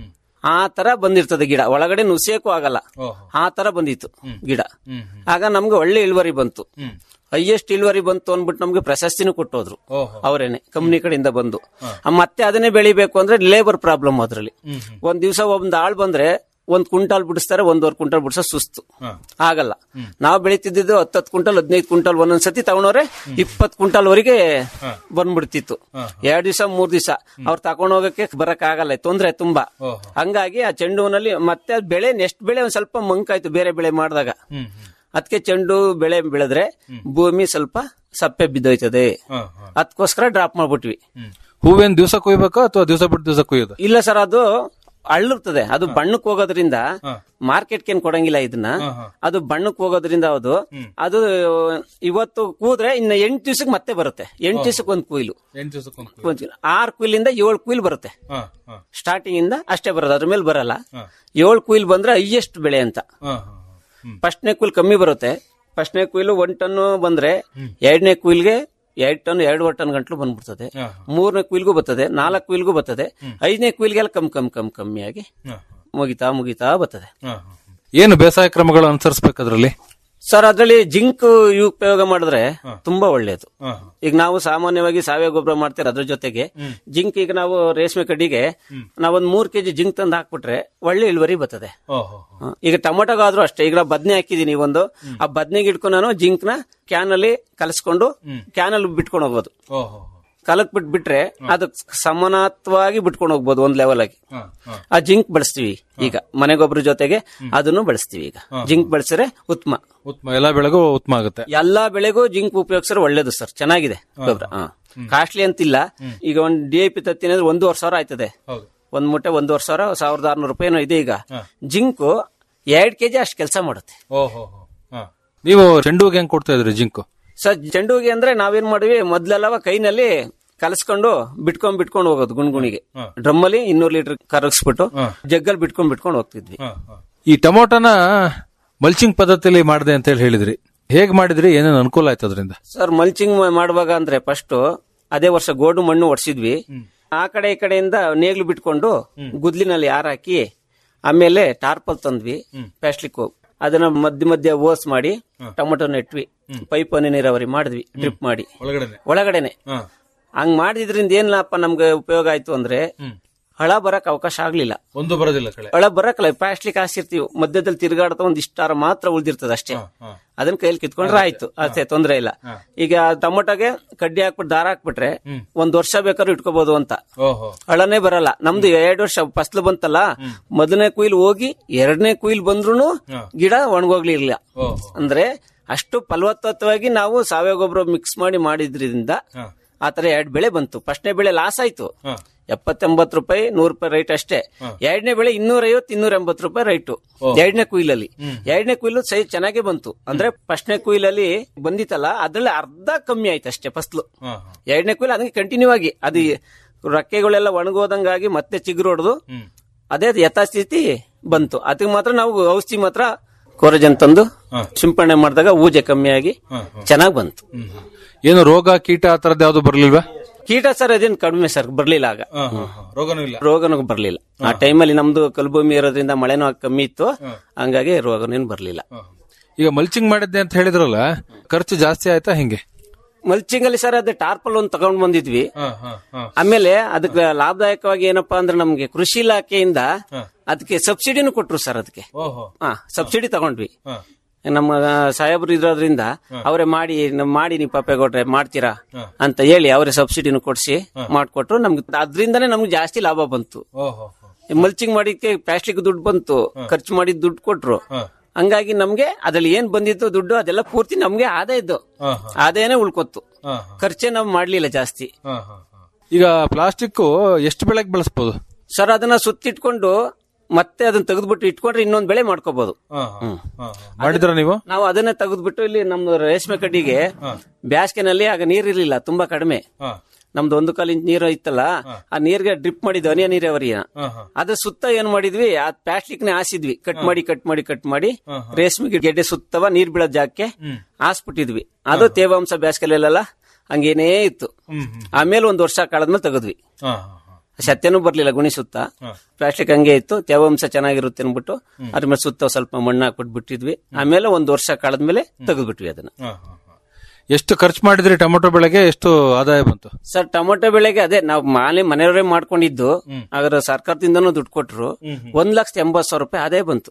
ಆ ತರ ಬಂದಿರ್ತದೆ ಗಿಡ ಒಳಗಡೆ ನುಸಿಯಕ್ಕೂ ಆಗಲ್ಲ ಆ ತರ ಬಂದಿತ್ತು ಗಿಡ ಆಗ ನಮ್ಗೆ ಒಳ್ಳೆ ಇಳುವರಿ ಬಂತು ಹೈಯೆಸ್ಟ್ ಇಳುವರಿ ಬಂತು ಅಂದ್ಬಿಟ್ಟು ನಮ್ಗೆ ಪ್ರಶಸ್ತಿನೂ ಕೊಟ್ಟೋದ್ರು ಅವರೇನೆ ಕಂಪ್ನಿ ಕಡೆಯಿಂದ ಬಂದು ಆ, ಮತ್ತೆ ಅದನ್ನೇ ಬೆಳಿಬೇಕು ಅಂದ್ರೆ ಲೇಬರ್ ಪ್ರಾಬ್ಲಮ್ ಅದ್ರಲ್ಲಿ ಒಂದ್ ದಿವಸ ಒಂದ್ ಆಳ್ ಬಂದ್ರೆ ಒಂದ್ ಕ್ವಿಂಟಾಲ್ ಬಿಡಿಸ್ತಾರೆ ಒಂದೂವರೆ ಕ್ವಿಂಟಾಲ್ ಬಿಡಿಸೋ ಸುಸ್ತು ಆಗಲ್ಲ ನಾವು ಬೆಳಿತಿದ್ದು ಹತ್ತತ್ತು ಕ್ವಿಂಟಲ್ ಹದಿನೈದು ಕ್ವಿಂಟಲ್ ಒಂದೊಂದ್ಸತಿ ತಗೊಂಡವ್ರೆ ಇಪ್ಪತ್ ಕ್ವಿಂಟಲ್ ವರೆಗೆ ಬಂದ್ಬಿಡ್ತಿತ್ತು ಎರಡ್ ದಿವಸ ಮೂರ್ ದಿವಸ ಅವ್ರು ತಗೊಂಡ್ ಹೋಗಕ್ಕೆ ಬರಕ್ ಆಗಲ್ಲ ತೊಂದ್ರೆ ತುಂಬಾ ಹಂಗಾಗಿ ಆ ಚೆಂಡು ಹೂವಿನಲ್ಲಿ ಮತ್ತೆ ಅದ್ ಬೆಳೆ ನೆಕ್ಸ್ಟ್ ಬೆಳೆ ಒಂದ್ ಸ್ವಲ್ಪ ಮಂಕಾಯ್ತು ಬೇರೆ ಬೆಳೆ ಮಾಡಿದಾಗ ಅದಕ್ಕೆ ಚೆಂಡು ಬೆಳೆ ಬೆಳೆದ್ರೆ ಭೂಮಿ ಸ್ವಲ್ಪ ಸಪ್ಪೆ ಬಿದ್ದೋಯ್ತದೆ ಅದಕ್ಕೋಸ್ಕರ ಡ್ರಾಪ್ ಮಾಡ್ಬಿಟ್ವಿ ಹೂವೇನ್ ದಿವಸ ಕೊಯ್ಬೇಕಾ ಅಥವಾ ದಿವಸ ಬಿಟ್ಟು ದಿವಸ ಕೊಯ್ಯೋದು ಇಲ್ಲ ಸರ್ ಅದು ಅಳ್ಳಿರ್ತದೆ ಅದು ಬಣ್ಣಕ್ಕೆ ಹೋಗೋದ್ರಿಂದ ಮಾರ್ಕೆಟ್ಗೆ ಏನ್ ಕೊಡಂಗಿಲ್ಲ ಇದನ್ನ ಅದು ಬಣ್ಣಕ್ಕೆ ಹೋಗೋದ್ರಿಂದ ಅದು ಅದು ಇವತ್ತು ಕೂದ್ರೆ ಇನ್ನ ಎಂಟು ದಿವಸಕ್ಕೆ ಮತ್ತೆ ಬರುತ್ತೆ ಎಂಟು ದಿವಸಕ್ಕೆ ಒಂದು ಕುಯ್ಲು ಎಂಟು ದಿವಸಕ್ಕೊಂದು ಒಂದ್ ಆರ್ ಕುಯ್ಲಿಂದ ಏಳು ಕುಯ್ಲ್ ಬರುತ್ತೆ ಹಾ, ಹಾ, ಸ್ಟಾರ್ಟಿಂಗ್ ಇಂದ ಅಷ್ಟೇ ಬರೋದು ಅದ್ರ ಮೇಲೆ ಬರಲ್ಲ ಏಳು ಕುಯ್ಲ್ ಬಂದ್ರೆ ಹೈಯೆಸ್ಟ್ ಬೆಳೆ ಅಂತ ಹಾ, ಫಸ್ಟ್ನೇ ಕುಯ್ಲ್ ಕಮ್ಮಿ ಬರುತ್ತೆ ಫಸ್ಟ್ನೇ ಕುಯ್ಲು ಒಂದ್ ಟನ್ ಬಂದ್ರೆ ಎರಡನೇ ಕುಯ್ಲ್ಗೆ ಎರಡ್ ಟನ್ ಎರಡೂವರೆ ಟನ್ ಗಂಟ್ಲು ಬಂದ್ಬಿಡ್ತದೆ ಮೂರನೇ ಕುಯ್ಲ್ಗೂ ಬರ್ತದೆ ನಾಲ್ಕು ಕುಯ್ಲ್ಗೂ ಬರ್ತದೆ ಐದನೇ ಕುಯ್ಲ್ಗೆಲ್ಲ ಕಮ್ ಕಮ್ ಕಮ್ ಕಮ್ಮಿಯಾಗಿ ಮುಗಿತಾ ಮುಗಿತಾ ಬರ್ತದೆ ಹಾ, ಹಾ. ಏನು ಬೇಸಾಯ ಕ್ರಮಗಳು ಅನುಸರಿಸಬೇಕು ಅದರಲ್ಲಿ ಸರ್ ಅದ್ರಲ್ಲಿ ಜಿಂಕ್ ಉಪಯೋಗ ಮಾಡಿದ್ರೆ ತುಂಬಾ ಒಳ್ಳೇದು ಈಗ ನಾವು ಸಾಮಾನ್ಯವಾಗಿ ಸಾವಯವ ಗೊಬ್ಬರ ಮಾಡ್ತೀರ ಅದ್ರ ಜೊತೆಗೆ ಜಿಂಕ್ ಈಗ ನಾವು ರೇಷ್ಮೆ ಕಡ್ಡಿಗೆ ನಾವೊಂದ್ ಮೂರ್ ಕೆಜಿ ಜಿಂಕ್ ತಂದು ಹಾಕ್ಬಿಟ್ರೆ ಒಳ್ಳೆ ಇಳುವರಿ ಬರ್ತದೆ ಹ. ಈಗ ಟೊಮೊಟೊಗಾದ್ರೂ ಅಷ್ಟೇ ಈಗ ನಾವು ಬದ್ನೆ ಹಾಕಿದೀನಿ ಒಂದು ಆ ಬದ್ನೆಗೆ ಇಟ್ಕೊಂಡು ನಾನು ಜಿಂಕ್ ನ ಕ್ಯಾನ್ ಅಲ್ಲಿ ಕಲಸ್ಕೊಂಡು ಕ್ಯಾನ್ ಅಲ್ಲಿ ಬಿಟ್ಕೊಂಡು ಹೋಗ್ಬೋದು ಕಲಕ್ ಬಿಟ್ ಬಿಟ್ರೆ ಅದು ಸಮಾನತ್ವವಾಗಿ ಬಿಟ್ಕೊಂಡು ಹೋಗ್ಬೋದು ಒಂದ್ ಲೆವೆಲ್ ಆಗಿ ಆ ಜಿಂಕ್ ಬಳಸ್ತೀವಿ ಈಗ ಮನೆ ಗೊಬ್ಬರ ಜೊತೆಗೆ ಅದನ್ನು ಬಳಸ್ತೀವಿ ಈಗ ಜಿಂಕ್ ಬಳಸಿದ್ರೆ ಉತ್ತಮ ಉತ್ತಮ ಎಲ್ಲ ಬೆಳೆಗೂ ಉತ್ತಮ ಆಗುತ್ತೆ ಎಲ್ಲಾ ಬೆಳೆಗೂ ಜಿಂಕ್ ಉಪಯೋಗಿಸಿದ್ರೆ ಒಳ್ಳೇದು ಸರ್ ಚೆನ್ನಾಗಿದೆ ಗೊಬ್ಬರ ಕಾಸ್ಟ್ಲಿ ಅಂತಿಲ್ಲ ಈಗ ಒಂದ್ ಡಿ ಐ ಪಿ ತತ್ತೀನಿ ಅಂದ್ರೆ ಒಂದೂವರೆ ಸಾವಿರ ಆಯ್ತದೆ ಒಂದ್ ಮೂಟೆ ಒಂದೂವರೆ ಸಾವಿರ ಸಾವಿರದ ಆರ್ನೂರು ರೂಪಾಯಿ ಏನೋ ಇದೆ ಈಗ ಜಿಂಕು ಎರಡ್ ಕೆಜಿ ಅಷ್ಟು ಕೆಲಸ ಮಾಡುತ್ತೆ ನೀವು ಚೆಂಡುಗೆ ಹೆಂಗ್ ಕೊಡ್ತಾ ಇದ್ರಿ ಜಿಂಕು ಸರ್ ಚೆಂಡುಗೆ ಅಂದ್ರೆ ನಾವೇನ್ ಮಾಡಿವಿ ಮೊದ್ಲೆಲ್ಲವ ಕೈನಲ್ಲಿ ಕಲಸ್ಕೊಂಡು ಬಿಟ್ಕೊಂಡ್ ಬಿಟ್ಕೊಂಡು ಹೋಗೋದು ಗುಣ್ಗುಣಿಗೆ ಡ್ರಮ್ ಅಲ್ಲಿ ಇನ್ನೂರು ಲೀಟರ್ ಕರಗಿಸ್ಬಿಟ್ಟು ಜಗ್ಗಲ್ ಬಿಟ್ಕೊಂಡ್ ಬಿಟ್ಕೊಂಡು ಹೋಗ್ತಿದ್ವಿ ಈ ಟೊಮೊಟೊನ ಮಲ್ಚಿಂಗ್ ಪದ್ಧತಿಯಲ್ಲಿ ಮಾಡಿದೆ ಅಂತ ಹೇಳಿ ಹೇಳಿದ್ರಿ ಹೇಗ್ ಮಾಡಿದ್ರಿ ಏನೇನು ಅನುಕೂಲ ಆಯ್ತು ಅದರಿಂದ ಸರ್ ಮಲ್ಚಿಂಗ್ ಮಾಡುವಾಗ ಅಂದ್ರೆ ಫಸ್ಟ್ ಅದೇ ವರ್ಷ ಗೋಡು ಮಣ್ಣು ಒಡ್ಸಿದ್ವಿ ಆ ಕಡೆ ಈ ಕಡೆಯಿಂದ ನೇಗ್ಲು ಬಿಟ್ಕೊಂಡು ಗುದ್ಲಿನಲ್ಲಿ ಯಾರ್ ಹಾಕಿ ಆಮೇಲೆ ಟಾರ್ಪಲ್ ತಂದ್ವಿ ಪ್ಲಾಸ್ಟಿಕ್ ಅದನ್ನ ಮಧ್ಯ ಮಧ್ಯ ಓಸ್ ಮಾಡಿ ಟೊಮೊಟೊ ನೆಟ್ವಿ ಪೈಪ್ ಹನಿ ನೀರಾವರಿ ಮಾಡಿದ್ವಿ ಡ್ರಿಪ್ ಮಾಡಿ ಒಳಗಡೆನೆ ಒಳಗಡೆನೆ ಹಂಗ್ ಮಾಡಿದ್ರಿಂದ ಏನಪ್ಪ ನಮ್ಗೆ ಉಪಯೋಗ ಆಯ್ತು ಅಂದ್ರೆ ಹಳ ಬರಕ್ ಅವಕಾಶ ಆಗ್ಲಿಲ್ಲ ಒಂದು ಬರೋದಿಲ್ಲ ಕಳೆ ಹಳ ಬರಕಲ್ಲ ಪ್ಲಾಸ್ಟಿಕ್ ಹಾಸಿರ್ತೀವಿ ಮಧ್ಯದಲ್ಲಿ ತಿರುಗಾಡ್ತಾ ಒಂದ್ ಇಷ್ಟಾರ ಮಾತ್ರ ಉಳ್ದಿರ್ತದ ಅಷ್ಟೇ ಅದನ್ನ ಕೈಯಲ್ಲಿ ಕಿತ್ಕೊಂಡ್ರೆ ಆಯ್ತು ಅಷ್ಟೇ ತೊಂದ್ರೆ ಇಲ್ಲ ಈಗ ಟೊಮೊಟೊಗೆ ಕಡ್ಡಿ ಹಾಕ್ಬಿಟ್ಟು ದಾರ ಹಾಕ್ಬಿಟ್ರೆ ಒಂದ್ ವರ್ಷ ಬೇಕಾದ್ರೂ ಇಟ್ಕೋಬಹುದು ಅಂತ ಓಹೋ ಹಳನೇ ಬರಲ್ಲ ನಮ್ದು ಎರಡ್ ವರ್ಷ ಫಸ್ಲು ಬಂತಲ್ಲ ಮೊದಲನೇ ಕುಯ್ಲ್ ಹೋಗಿ ಎರಡನೇ ಕುಯ್ಲ್ ಬಂದ್ರು ಗಿಡ ಒಣಗೋಗ್ಲಿಲ್ಲ ಅಂದ್ರೆ ಅಷ್ಟು ಫಲವತ್ತವಾಗಿ ನಾವು ಸಾವಯವ ಗೊಬ್ಬರ ಮಿಕ್ಸ್ ಮಾಡಿ ಮಾಡಿದ್ರಿಂದ ಆತರ ಎರಡ್ ಬೆಳೆ ಬಂತು ಫಸ್ಟ್ನೇ ಬೆಳೆ ಲಾಸ್ ಆಯ್ತು ಎಪ್ಪತ್ತೆಂಬತ್ತು ರೂಪಾಯಿ ನೂರು ರೂಪಾಯಿ ರೈಟ್ ಅಷ್ಟೇ ಎರಡನೇ ಬೆಳೆ ಇನ್ನೂರ ಐವತ್ತು ಇನ್ನೂರ ಎಂಬತ್ತು ರೂಪಾಯಿ ರೈಟು ಎರಡನೇ ಕುಯ್ಲಲ್ಲಿ ಎರಡನೇ ಕುಯ್ಲು ಸೈಜ್ ಚೆನ್ನಾಗೇ ಬಂತು ಅಂದ್ರೆ ಫಸ್ಟ್ನೇ ಕುಯ್ಲಲ್ಲಿ ಬಂದಿತ್ತಲ್ಲ ಅದ್ರಲ್ಲಿ ಅರ್ಧ ಕಮ್ಮಿ ಆಯ್ತು ಅಷ್ಟೇ ಫಸ್ಲು ಎರಡನೇ ಕುಯ್ಲು ಅದಕ್ಕೆ ಕಂಟಿನ್ಯೂ ಆಗಿ ಅದು ರಕ್ಕೆಗಳೆಲ್ಲ ಒಣಗೋದಂಗಾಗಿ ಮತ್ತೆ ಚಿಗುರು ಹೊಡೆದು ಅದೇ ಯಥಾಸ್ಥಿತಿ ಬಂತು ಅದಕ್ಕೆ ಮಾತ್ರ ನಾವು ಔಷಧಿ ಮಾತ್ರ ಕೋರಜನ್ ತಂದು ಸಿಂಪಡಣೆ ಮಾಡಿದಾಗ ಊಜೆ ಕಮ್ಮಿಯಾಗಿ ಚೆನ್ನಾಗ್ ಬಂತು ಏನು ರೋಗ ಕೀಟ ಆ ತರದ್ ಯಾವ್ದು ಬರ್ಲಿಲ್ವಾ ಕೀಟ ಸರ್ ಅದೇನು ಕಡಿಮೆ ಸರ್ ಬರ್ಲಿಲ್ಲ ಆಗ ರೋಗನೂ ಇಲ್ಲ ರೋಗನೂ ಬರ್ಲಿಲ್ಲ ಆ ಟೈಮಲ್ಲಿ ನಮ್ದು ಕಲ್ಭೂಮಿ ಇರೋದ್ರಿಂದ ಮಳೆನೂ ಕಮ್ಮಿ ಇತ್ತು ಹಂಗಾಗಿ ರೋಗನೇನು ಬರ್ಲಿಲ್ಲ ಈಗ ಮಲ್ಚಿಂಗ್ ಮಾಡಿದ್ದೆ ಅಂತ ಹೇಳಿದ್ರಲ್ಲ ಖರ್ಚು ಜಾಸ್ತಿ ಆಯ್ತಾ ಹಿಂಗೆ ಮಲ್ಚಿಂಗ್ ಅಲ್ಲಿ ಸರ್ ಅದೇ ಟಾರ್ಪಲ್ ಒಂದು ತಗೊಂಡ್ ಬಂದಿದ್ವಿ ಆಮೇಲೆ ಅದಕ್ಕೆ ಲಾಭದಾಯಕವಾಗಿ ಏನಪ್ಪಾ ಅಂದ್ರೆ ನಮ್ಗೆ ಕೃಷಿ ಇಲಾಖೆಯಿಂದ ಅದಕ್ಕೆ ಸಬ್ಸಿಡಿನೂ ಕೊಟ್ರು ಸರ್ ಅದಕ್ಕೆ ಓಹೋ ಹಾ ಸಬ್ಸಿಡಿ ತಗೊಂಡ್ವಿ ನಮ್ಮ ಸಾಹೇಬ್ರು ಇರೋದ್ರಿಂದ ಅವರೇ ಮಾಡಿ ನಮ್- ಮಾಡಿ ನೀವು ಪಾಪೇಗೌಡ್ರೆ ಮಾಡ್ತೀರಾ ಅಂತ ಹೇಳಿ ಅವರೇ ಸಬ್ಸಿಡಿನೂ ಕೊಡ್ಸಿ ಮಾಡ್ಕೊಟ್ರು ನಮ್ಗೆ ಅದ್ರಿಂದಾನೇ ನಮ್ಗೆ ಜಾಸ್ತಿ ಲಾಭ ಬಂತು ಓಹೋ ಮಲ್ಚಿಂಗ್ ಮಾಡಿದ್ಕೆ ಪ್ಲಾಸ್ಟಿಕ್ ದುಡ್ಡು ಬಂತು ಖರ್ಚು ಮಾಡಿದ ದುಡ್ಡು ಕೊಟ್ರು ಹಂಗಾಗಿ ನಮ್ಗೆ ಅದ್ರಲ್ಲಿ ಏನ್ ಬಂದಿತ್ತು ದುಡ್ಡು ಅದೆಲ್ಲ ಪೂರ್ತಿ ನಮ್ಗೆ ಆದಾಯದ್ದು ಆದಾಯನೇ ಉಳ್ಕೊತ್ತು ಖರ್ಚೆ ನಾವು ಮಾಡ್ಲಿಲ್ಲ ಜಾಸ್ತಿ ಈಗ ಪ್ಲಾಸ್ಟಿಕ್ ಎಷ್ಟು ಬೆಳೆಗೆ ಬಳಸ್ಬೋದು ಸರ್ ಅದನ್ನ ಸುತ್ತಿಟ್ಕೊಂಡು ಮತ್ತೆ ಅದನ್ನ ತೆಗೆದ್ಬಿಟ್ಟು ಇಟ್ಕೊಂಡ್ರೆ ಇನ್ನೊಂದ್ ಬೆಳೆ ಮಾಡ್ಕೋಬಹುದು ಮಾಡಿದ್ರ ನೀವು ನಾವು ಅದನ್ನೇ ತೆಗೆದ್ಬಿಟ್ಟು ಇಲ್ಲಿ ನಮ್ದು ರೇಷ್ಮೆ ಕಡ್ಡಿಗೆ ಬ್ಯಾಸ್ಗೆನಲ್ಲಿ ಆಗ ನೀರಿರ್ಲಿಲ್ಲ ತುಂಬಾ ಕಡಿಮೆ ನಮ್ದು ಒಂದು ಕಾಲು ಇಂಚ್ ನೀರು ಇತ್ತಲ್ಲ ಆ ನೀರ್ಗೆ ಡ್ರಿಪ್ ಮಾಡಿದ್ವಿ ಹನಿಯ ನೀರಾವರಿಯ ಅದ್ರ ಸುತ್ತ ಏನ್ ಮಾಡಿದ್ವಿ ಆ ಪ್ಲಾಸ್ಟಿಕ್ ನೇ ಹಾಸಿದ್ವಿ ಕಟ್ ಮಾಡಿ ಕಟ್ ಮಾಡಿ ಕಟ್ ಮಾಡಿ ರೇಷ್ಮೆ ಗೆಡ್ಡೆ ಸುತ್ತವ ನೀರ್ ಬೀಳೋ ಜಾಗಕ್ಕೆ ಹಾಸ್ಬಿಟ್ಟಿದ್ವಿ ಅದು ತೇವಾಂಶ ಬ್ಯಾಸ್ಗೆಲೆಲ್ಲ ಹಂಗೇನೇ ಇತ್ತು ಆಮೇಲೆ ಒಂದ್ ವರ್ಷ ಕಳೆದ್ಮೇಲೆ ತೆಗೆದ್ವಿ ಸತ್ಯನೂ ಬರ್ಲಿಲ್ಲ ಗುಣಿ ಸುತ್ತ ಪ್ಲಾಸ್ಟಿಕ್ ಹಂಗೆ ಇತ್ತು ತೇವಾಂಶ ಚೆನ್ನಾಗಿರುತ್ತೆ ಅನ್ಬಿಟ್ಟು ಅದ್ರ ಮೇಲೆ ಸುತ್ತ ಸ್ವಲ್ಪ ಮಣ್ಣು ಹಾಕ್ಬಿಟ್ಟು ಬಿಟ್ಟಿದ್ವಿ ಆಮೇಲೆ ಒಂದ್ ವರ್ಷ ಕಳೆದ್ಮೇಲೆ ತೆಗೆದ್ಬಿಟ್ವಿ ಅದನ್ನ ಎಷ್ಟು ಖರ್ಚು ಮಾಡಿದ್ರಿ ಟೊಮೊಟೊ ಬೆಳೆಗೆ ಎಷ್ಟು ಆದಾಯ ಬಂತು ಸರ್ ಟೊಮೊಟೊ ಬೆಳೆಗೆ ಅದೇ ನಾವು ಮಾಲೆ ಮನೆಯವರೇ ಮಾಡ್ಕೊಂಡಿದ್ದು ಆದ್ರೆ ಸರ್ಕಾರದಿಂದನೂ ದುಡ್ಡು ಕೊಟ್ರು ಒಂದ್ ಲಕ್ಷದ ಎಂಬತ್ ಸಾವಿರ ರೂಪಾಯಿ ಆದಾಯ ಬಂತು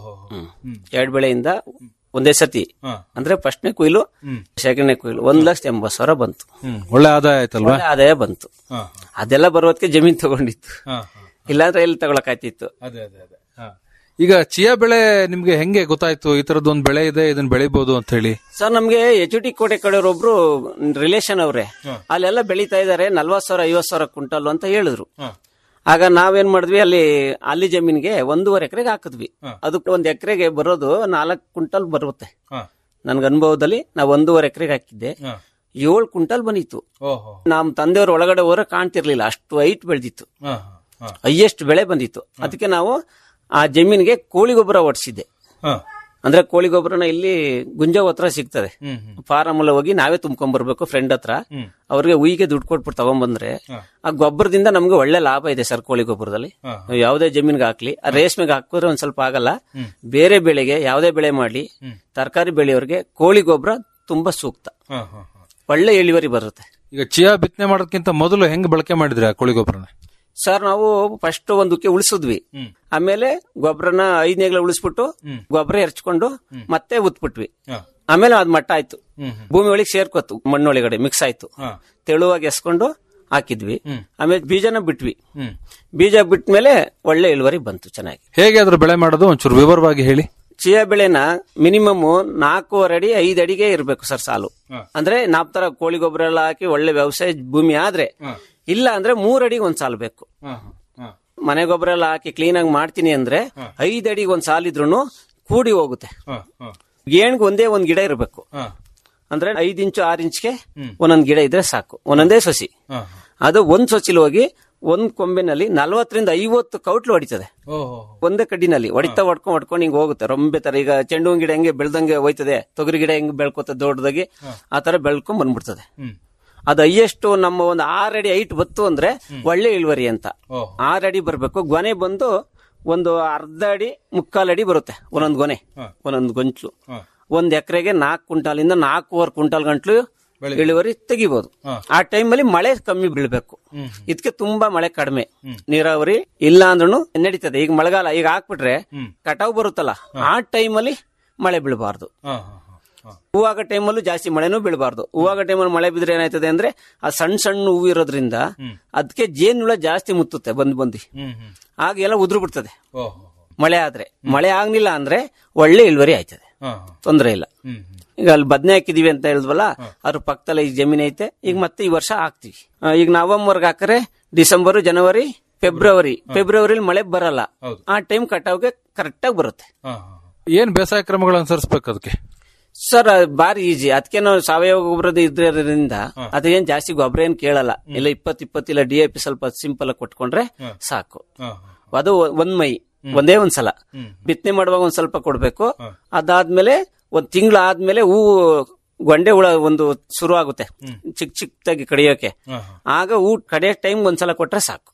ಎರಡ್ ಬೆಳೆಯಿಂದ ಒಂದೇ ಸತಿ ಅಂದ್ರೆ ಫಸ್ಟ್ನೇ ಕುಯ್ಲು ಸೆಕೆಂಡ್ನೇ ಕುಯ್ಲು ಒಂದ್ ಲಕ್ಷದ ಎಂಬತ್ ಸಾವಿರ ಬಂತು ಒಳ್ಳೆ ಆದಾಯ ಆಯ್ತಲ್ವಾ ಒಳ್ಳೆ ಆದಾಯ ಬಂತು ಅದೆಲ್ಲ ಬರೋದಕ್ಕೆ ಜಮೀನ್ ತಗೊಂಡಿತ್ತು ಇಲ್ಲಾಂದ್ರೆ ಎಲ್ಲಿ ತಗೊಳಕಾಯ್ತಿತ್ತು ಅದೇ ಅದೇ ಅದೇ ಈಗ ಚಿಯಾ ಬೆಳೆ ನಿಮ್ಗೆ ಹೆಂಗೆ ಗೊತ್ತಾಯ್ತು ಈ ತರದ್ ಒಂದ್ ಬೆಳೆ ಇದೆ ಇದನ್ನ ಬೆಳಿಬಹುದು ಅಂತ ಹೇಳಿ ಸರ್ ನಮ್ಗೆ ಎಚ್ ಡಿ ಕೋಟೆ ಕಡೆಯವ್ರೊಬ್ರು ರಿಲೇಷನ್ ಅವ್ರೆ ಅಲ್ಲೆಲ್ಲ ಬೆಳೀತಾ ಇದಾರೆ ನಲ್ವತ್ ಸಾವಿರ ಐವತ್ ಸಾವಿರ ಕ್ವಿಂಟಲ್ ಅಂತ ಹೇಳಿದ್ರು ಆಗ ನಾವೇನ್ ಮಾಡಿದ್ವಿ ಅಲ್ಲಿ ಅಲ್ಲಿ ಜಮೀನ್ಗೆ ಒಂದೂವರೆ ಎಕರೆಗೆ ಹಾಕಿದ್ವಿ ಅದಕ್ಕೆ ಒಂದ್ ಎಕರೆಗೆ ಬರೋದು ನಾಲ್ಕು ಕ್ವಿಂಟಲ್ ಬರುತ್ತೆ ನನ್ಗ ಅನುಭವದಲ್ಲಿ ನಾವು ಒಂದೂವರೆ ಎಕರೆಗೆ ಹಾಕಿದ್ದೆ ಏಳು ಕ್ವಿಂಟಲ್ ಬಂದಿತ್ತು ಓಹೋ ನಮ್ ತಂದೆಯವ್ರ ಒಳಗಡೆ ಹೋದ್ರೆ ಕಾಣ್ತಿರ್ಲಿಲ್ಲ ಅಷ್ಟು ಹೈಟ್ ಬೆಳೆದಿತ್ತು ಹೈಯೆಸ್ಟ್ ಬೆಳೆ ಬಂದಿತ್ತು ಅದಕ್ಕೆ ನಾವು ಆ ಜಮೀನಿಗೆ ಕೋಳಿ ಗೊಬ್ಬರ ಒಡ್ಸಿದ್ದೆ ಅಂದ್ರೆ ಕೋಳಿ ಗೊಬ್ಬರನ ಇಲ್ಲಿ ಗುಂಜಾವ್ ಹತ್ರ ಸಿಗ್ತದೆ ಫಾರಂ ಎಲ್ಲ ಹೋಗಿ ನಾವೇ ತುಂಬ್ಕೊಂಡ್ ಬರ್ಬೇಕು ಫ್ರೆಂಡ್ ಹತ್ರ ಅವ್ರಿಗೆ ಉಯಿಗೆ ದುಡ್ಡು ಕೊಟ್ಬಿಟ್ಟು ತಗೊಂಡ್ಬಂದ್ರೆ ಆ ಗೊಬ್ಬರದಿಂದ ನಮ್ಗೆ ಒಳ್ಳೆ ಲಾಭ ಇದೆ ಸರ್ ಕೋಳಿ ಗೊಬ್ಬರದಲ್ಲಿ ನಾವು ಯಾವುದೇ ಜಮೀನ್ಗೆ ಹಾಕ್ಲಿ ಆ ರೇಷ್ಮೆಗೆ ಹಾಕಿದ್ರೆ ಒಂದ್ ಸ್ವಲ್ಪ ಆಗಲ್ಲ ಬೇರೆ ಬೆಳೆಗೆ ಯಾವುದೇ ಬೆಳೆ ಮಾಡ್ಲಿ ತರಕಾರಿ ಬೆಳೆಯೋರ್ಗೆ ಕೋಳಿ ಗೊಬ್ಬರ ತುಂಬಾ ಸೂಕ್ತ ಒಳ್ಳೆ ಇಳುವರಿ ಬರುತ್ತೆ ಈಗ ಚಿಯಾ ಬಿತ್ತನೆ ಮಾಡೋದಕ್ಕಿಂತ ಮೊದಲು ಹೆಂಗ್ ಬಳಕೆ ಮಾಡಿದ್ರಿ ಆ ಕೋಳಿ ಗೊಬ್ಬರನ ಸರ್ ನಾವು ಫಸ್ಟ್ ಒಂದಕ್ಕೆ ಉಳಿಸಿದ್ವಿ ಆಮೇಲೆ ಗೊಬ್ಬರನ ಐದನೇಗ್ಲ ಉಳಿಸ್ಬಿಟ್ಟು ಗೊಬ್ಬರ ಎರಚ್ಕೊಂಡು ಮತ್ತೆ ಉತ್ಬಿಟ್ವಿ ಆಮೇಲೆ ಅದ್ ಮಟ್ಟ ಆಯ್ತು ಭೂಮಿ ಒಳಗೆ ಸೇರ್ಕೊತು ಮಣ್ಣೊಳಗಡೆ ಮಿಕ್ಸ್ ಆಯ್ತು ತೆಳುವಾಗಿ ಎಸ್ಕೊಂಡು ಹಾಕಿದ್ವಿ ಆಮೇಲೆ ಬೀಜನ ಬಿಟ್ವಿ ಬೀಜ ಬಿಟ್ಮೇಲೆ ಒಳ್ಳೆ ಇಳುವರಿ ಬಂತು ಚೆನ್ನಾಗಿ ಹೇಗೆ ಅದ್ರ ಬೆಳೆ ಮಾಡೋದು ಒಂಚೂರು ವಿವರವಾಗಿ ಹೇಳಿ ಚಿಯಾ ಬೆಳೆನ ಮಿನಿಮಮ್ ನಾಲ್ಕೂವರೆ ಅಡಿ ಐದು ಅಡಿಗೆ ಇರಬೇಕು ಸರ್ ಸಾಲು ಅಂದ್ರೆ ನಾಪ್ ತರ ಕೋಳಿ ಗೊಬ್ಬರ ಎಲ್ಲ ಹಾಕಿ ಒಳ್ಳೆ ವ್ಯವಸಾಯ ಭೂಮಿ ಆದ್ರೆ ಇಲ್ಲ ಅಂದ್ರೆ ಮೂರ್ ಅಡಿಗೆ ಒಂದ್ ಸಾಲು ಬೇಕು ಮನೆ ಗೊಬ್ಬರ ಎಲ್ಲ ಹಾಕಿ ಕ್ಲೀನ್ ಆಗಿ ಮಾಡ್ತೀನಿ ಅಂದ್ರೆ ಐದ್ ಅಡಿಗೆ ಒಂದ್ ಸಾಲಿದ್ರು ಕೂಡಿ ಹೋಗುತ್ತೆ ಗೇಣ್ಗೆ ಒಂದೇ ಒಂದ್ ಗಿಡ ಇರಬೇಕು ಅಂದ್ರೆ ಐದ್ ಇಂಚು ಆರ್ ಇಂಚ್ಗೆ ಒಂದೊಂದ್ ಗಿಡ ಇದ್ರೆ ಸಾಕು ಒಂದೊಂದೇ ಸಸಿ ಅದು ಒಂದ್ ಸೊಸಿಲ್ ಹೋಗಿ ಒಂದ್ ಕೊಂಬೆನಲ್ಲಿ ನಲ್ವತ್ತರಿಂದ ಐವತ್ತು ಕೌಟ್ಲು ಹೊಡಿತದೆ ಒಂದೇ ಕಡ್ಡಿನಲ್ಲಿ ಹೊಡಿತಾ ಹೊಡ್ಕೊಂಡ್ ಹೊಡ್ಕೊಂಡು ಹಿಂಗ್ ಹೋಗುತ್ತೆ ರೊಂಬೆ ತರ ಈಗ ಚೆಂಡು ಹೂವಿನ ಗಿಡ ಹೆಂಗೆ ಬೆಳ್ದಂಗೆ ಹೋಯ್ತದೆ ತೊಗರಿ ಗಿಡ ಹೆಂಗ್ ಬೆಳ್ಕೊತದೆ ದೊಡ್ಡದಾಗಿ ಆ ತರ ಬೆಳ್ಕೊಂಡ್ ಬಂದ್ಬಿಡ್ತದೆ ಅದು ಹೈಯೆಸ್ಟ್ ನಮ್ಮ ಒಂದು ಆರ್ ಅಡಿ ಹೈಟ್ ಬತ್ತು ಅಂದ್ರೆ ಒಳ್ಳೆ ಇಳುವರಿ ಅಂತ ಆರ್ ಅಡಿ ಬರ್ಬೇಕು ಗೊನೆ ಬಂದು ಒಂದು ಅರ್ಧ ಅಡಿ ಮುಕ್ಕಾಲ್ ಅಡಿ ಬರುತ್ತೆ ಒಂದೊಂದು ಗೊನೆ ಒಂದೊಂದು ಗೊಂಚಲು ಒಂದ್ ಎಕರೆಗೆ ನಾಲ್ಕು ಕ್ವಿಂಟಾಲಿಂದ ನಾಲ್ಕೂವರೆ ಕ್ವಿಂಟಾಲ್ ಗಂಟ್ಲು ಇಳುವರಿ ತೆಗಿಬಹುದು ಆ ಟೈಮಲ್ಲಿ ಮಳೆ ಕಮ್ಮಿ ಬೀಳ್ಬೇಕು ಇದಕ್ಕೆ ತುಂಬಾ ಮಳೆ ಕಡಿಮೆ ನೀರಾವರಿ ಇಲ್ಲ ಅಂದ್ರೂ ನಡೀತದೆ ಈಗ ಮಳೆಗಾಲ ಈಗ ಹಾಕ್ಬಿಟ್ರೆ ಕಟಾವ್ ಬರುತ್ತಲ್ಲ ಆ ಟೈಮಲ್ಲಿ ಮಳೆ ಬೀಳಬಾರ್ದು ಹೂವಾಗ ಟೈಮಲ್ಲೂ ಜಾಸ್ತಿ ಮಳೆನೂ ಬೀಳಬಾರ್ದು ಹೂವಾಗ ಟೈಮಲ್ಲಿ ಮಳೆ ಬಿದ್ರೆ ಏನಾಯ್ತದೆ ಅಂದ್ರೆ ಆ ಸಣ್ಣ ಸಣ್ಣ ಹೂವು ಇರೋದ್ರಿಂದ ಅದಕ್ಕೆ ಜೇನುಳ ಜಾಸ್ತಿ ಮುತ್ತುತ್ತೆ ಬಂದ್ ಬಂದು ಆಗ ಎಲ್ಲ ಉದುರು ಬಿಡ್ತದೆ ಮಳೆ ಆದ್ರೆ ಮಳೆ ಆಗ್ಲಿಲ್ಲ ಅಂದ್ರೆ ಒಳ್ಳೆ ಇಳುವರಿ ಆಯ್ತದೆ ತೊಂದ್ರೆ ಇಲ್ಲ ಈಗ ಅಲ್ಲಿ ಬದನೆ ಹಾಕಿದೀವಿ ಅಂತ ಹೇಳಿದ್ವಲ್ಲ ಅದ್ರ ಪಕ್ಕದಲ್ಲಿ ಈ ಜಮೀನ್ ಐತೆ ಈಗ ಮತ್ತೆ ಈ ವರ್ಷ ಹಾಕ್ತಿವಿ ಆ, ಈಗ ನವೆಂಬರ್ಗೆ ಹಾಕರೆ ಡಿಸೆಂಬರ್ ಜನವರಿ ಫೆಬ್ರವರಿ ಫೆಬ್ರವರಿಲಿ ಮಳೆ ಬರಲ್ಲ ಆ ಟೈಮ್ ಕಟಾವ್ಗೆ ಕರೆಕ್ಟ್ ಆಗಿ ಬರುತ್ತೆ ಏನ್ ಬೇಸಾಯ ಕ್ರಮಗಳು ಅನುಸರಿಸಬೇಕು ಅದಕ್ಕೆ ಸರ್ ಅದು ಬಾರಿ ಈಜಿ ಅದಕ್ಕೆ ನಾವು ಸಾವಯವ ಗೊಬ್ಬರದ ಇದ್ರಿಂದ ಅದೇನ್ ಜಾಸ್ತಿ ಗೊಬ್ಬರ ಏನ್ ಕೇಳಲ್ಲ ಇಲ್ಲ ಇಪ್ಪತ್ ಇಪ್ಪತ್ತಿಲ್ಲ ಡಿ ಎ ಪಿ ಸ್ವಲ್ಪ ಸಿಂಪಲ್ ಆಗಿ ಕೊಟ್ಕೊಂಡ್ರೆ ಸಾಕು ಅದು ಒಂದ್ ಮೈ ಒಂದೇ ಒಂದ್ ಸಲ ಬಿತ್ತನೆ ಮಾಡುವಾಗ ಒಂದ್ ಸ್ವಲ್ಪ ಕೊಡ್ಬೇಕು ಅದಾದ್ಮೇಲೆ ಒಂದ್ ತಿಂಗಳ ಆದ್ಮೇಲೆ ಹೂವು ಗೊಂಡೆ ಹುಳ ಒಂದು ಶುರು ಆಗುತ್ತೆ ಚಿಕ್ಕ ಚಿಕ್ಕದಾಗಿ ಕಡಿಯೋಕೆ ಆಗ ಹೂ ಕಡಿಯೋ ಟೈಮ್ ಒಂದ್ಸಲ ಕೊಟ್ರೆ ಸಾಕು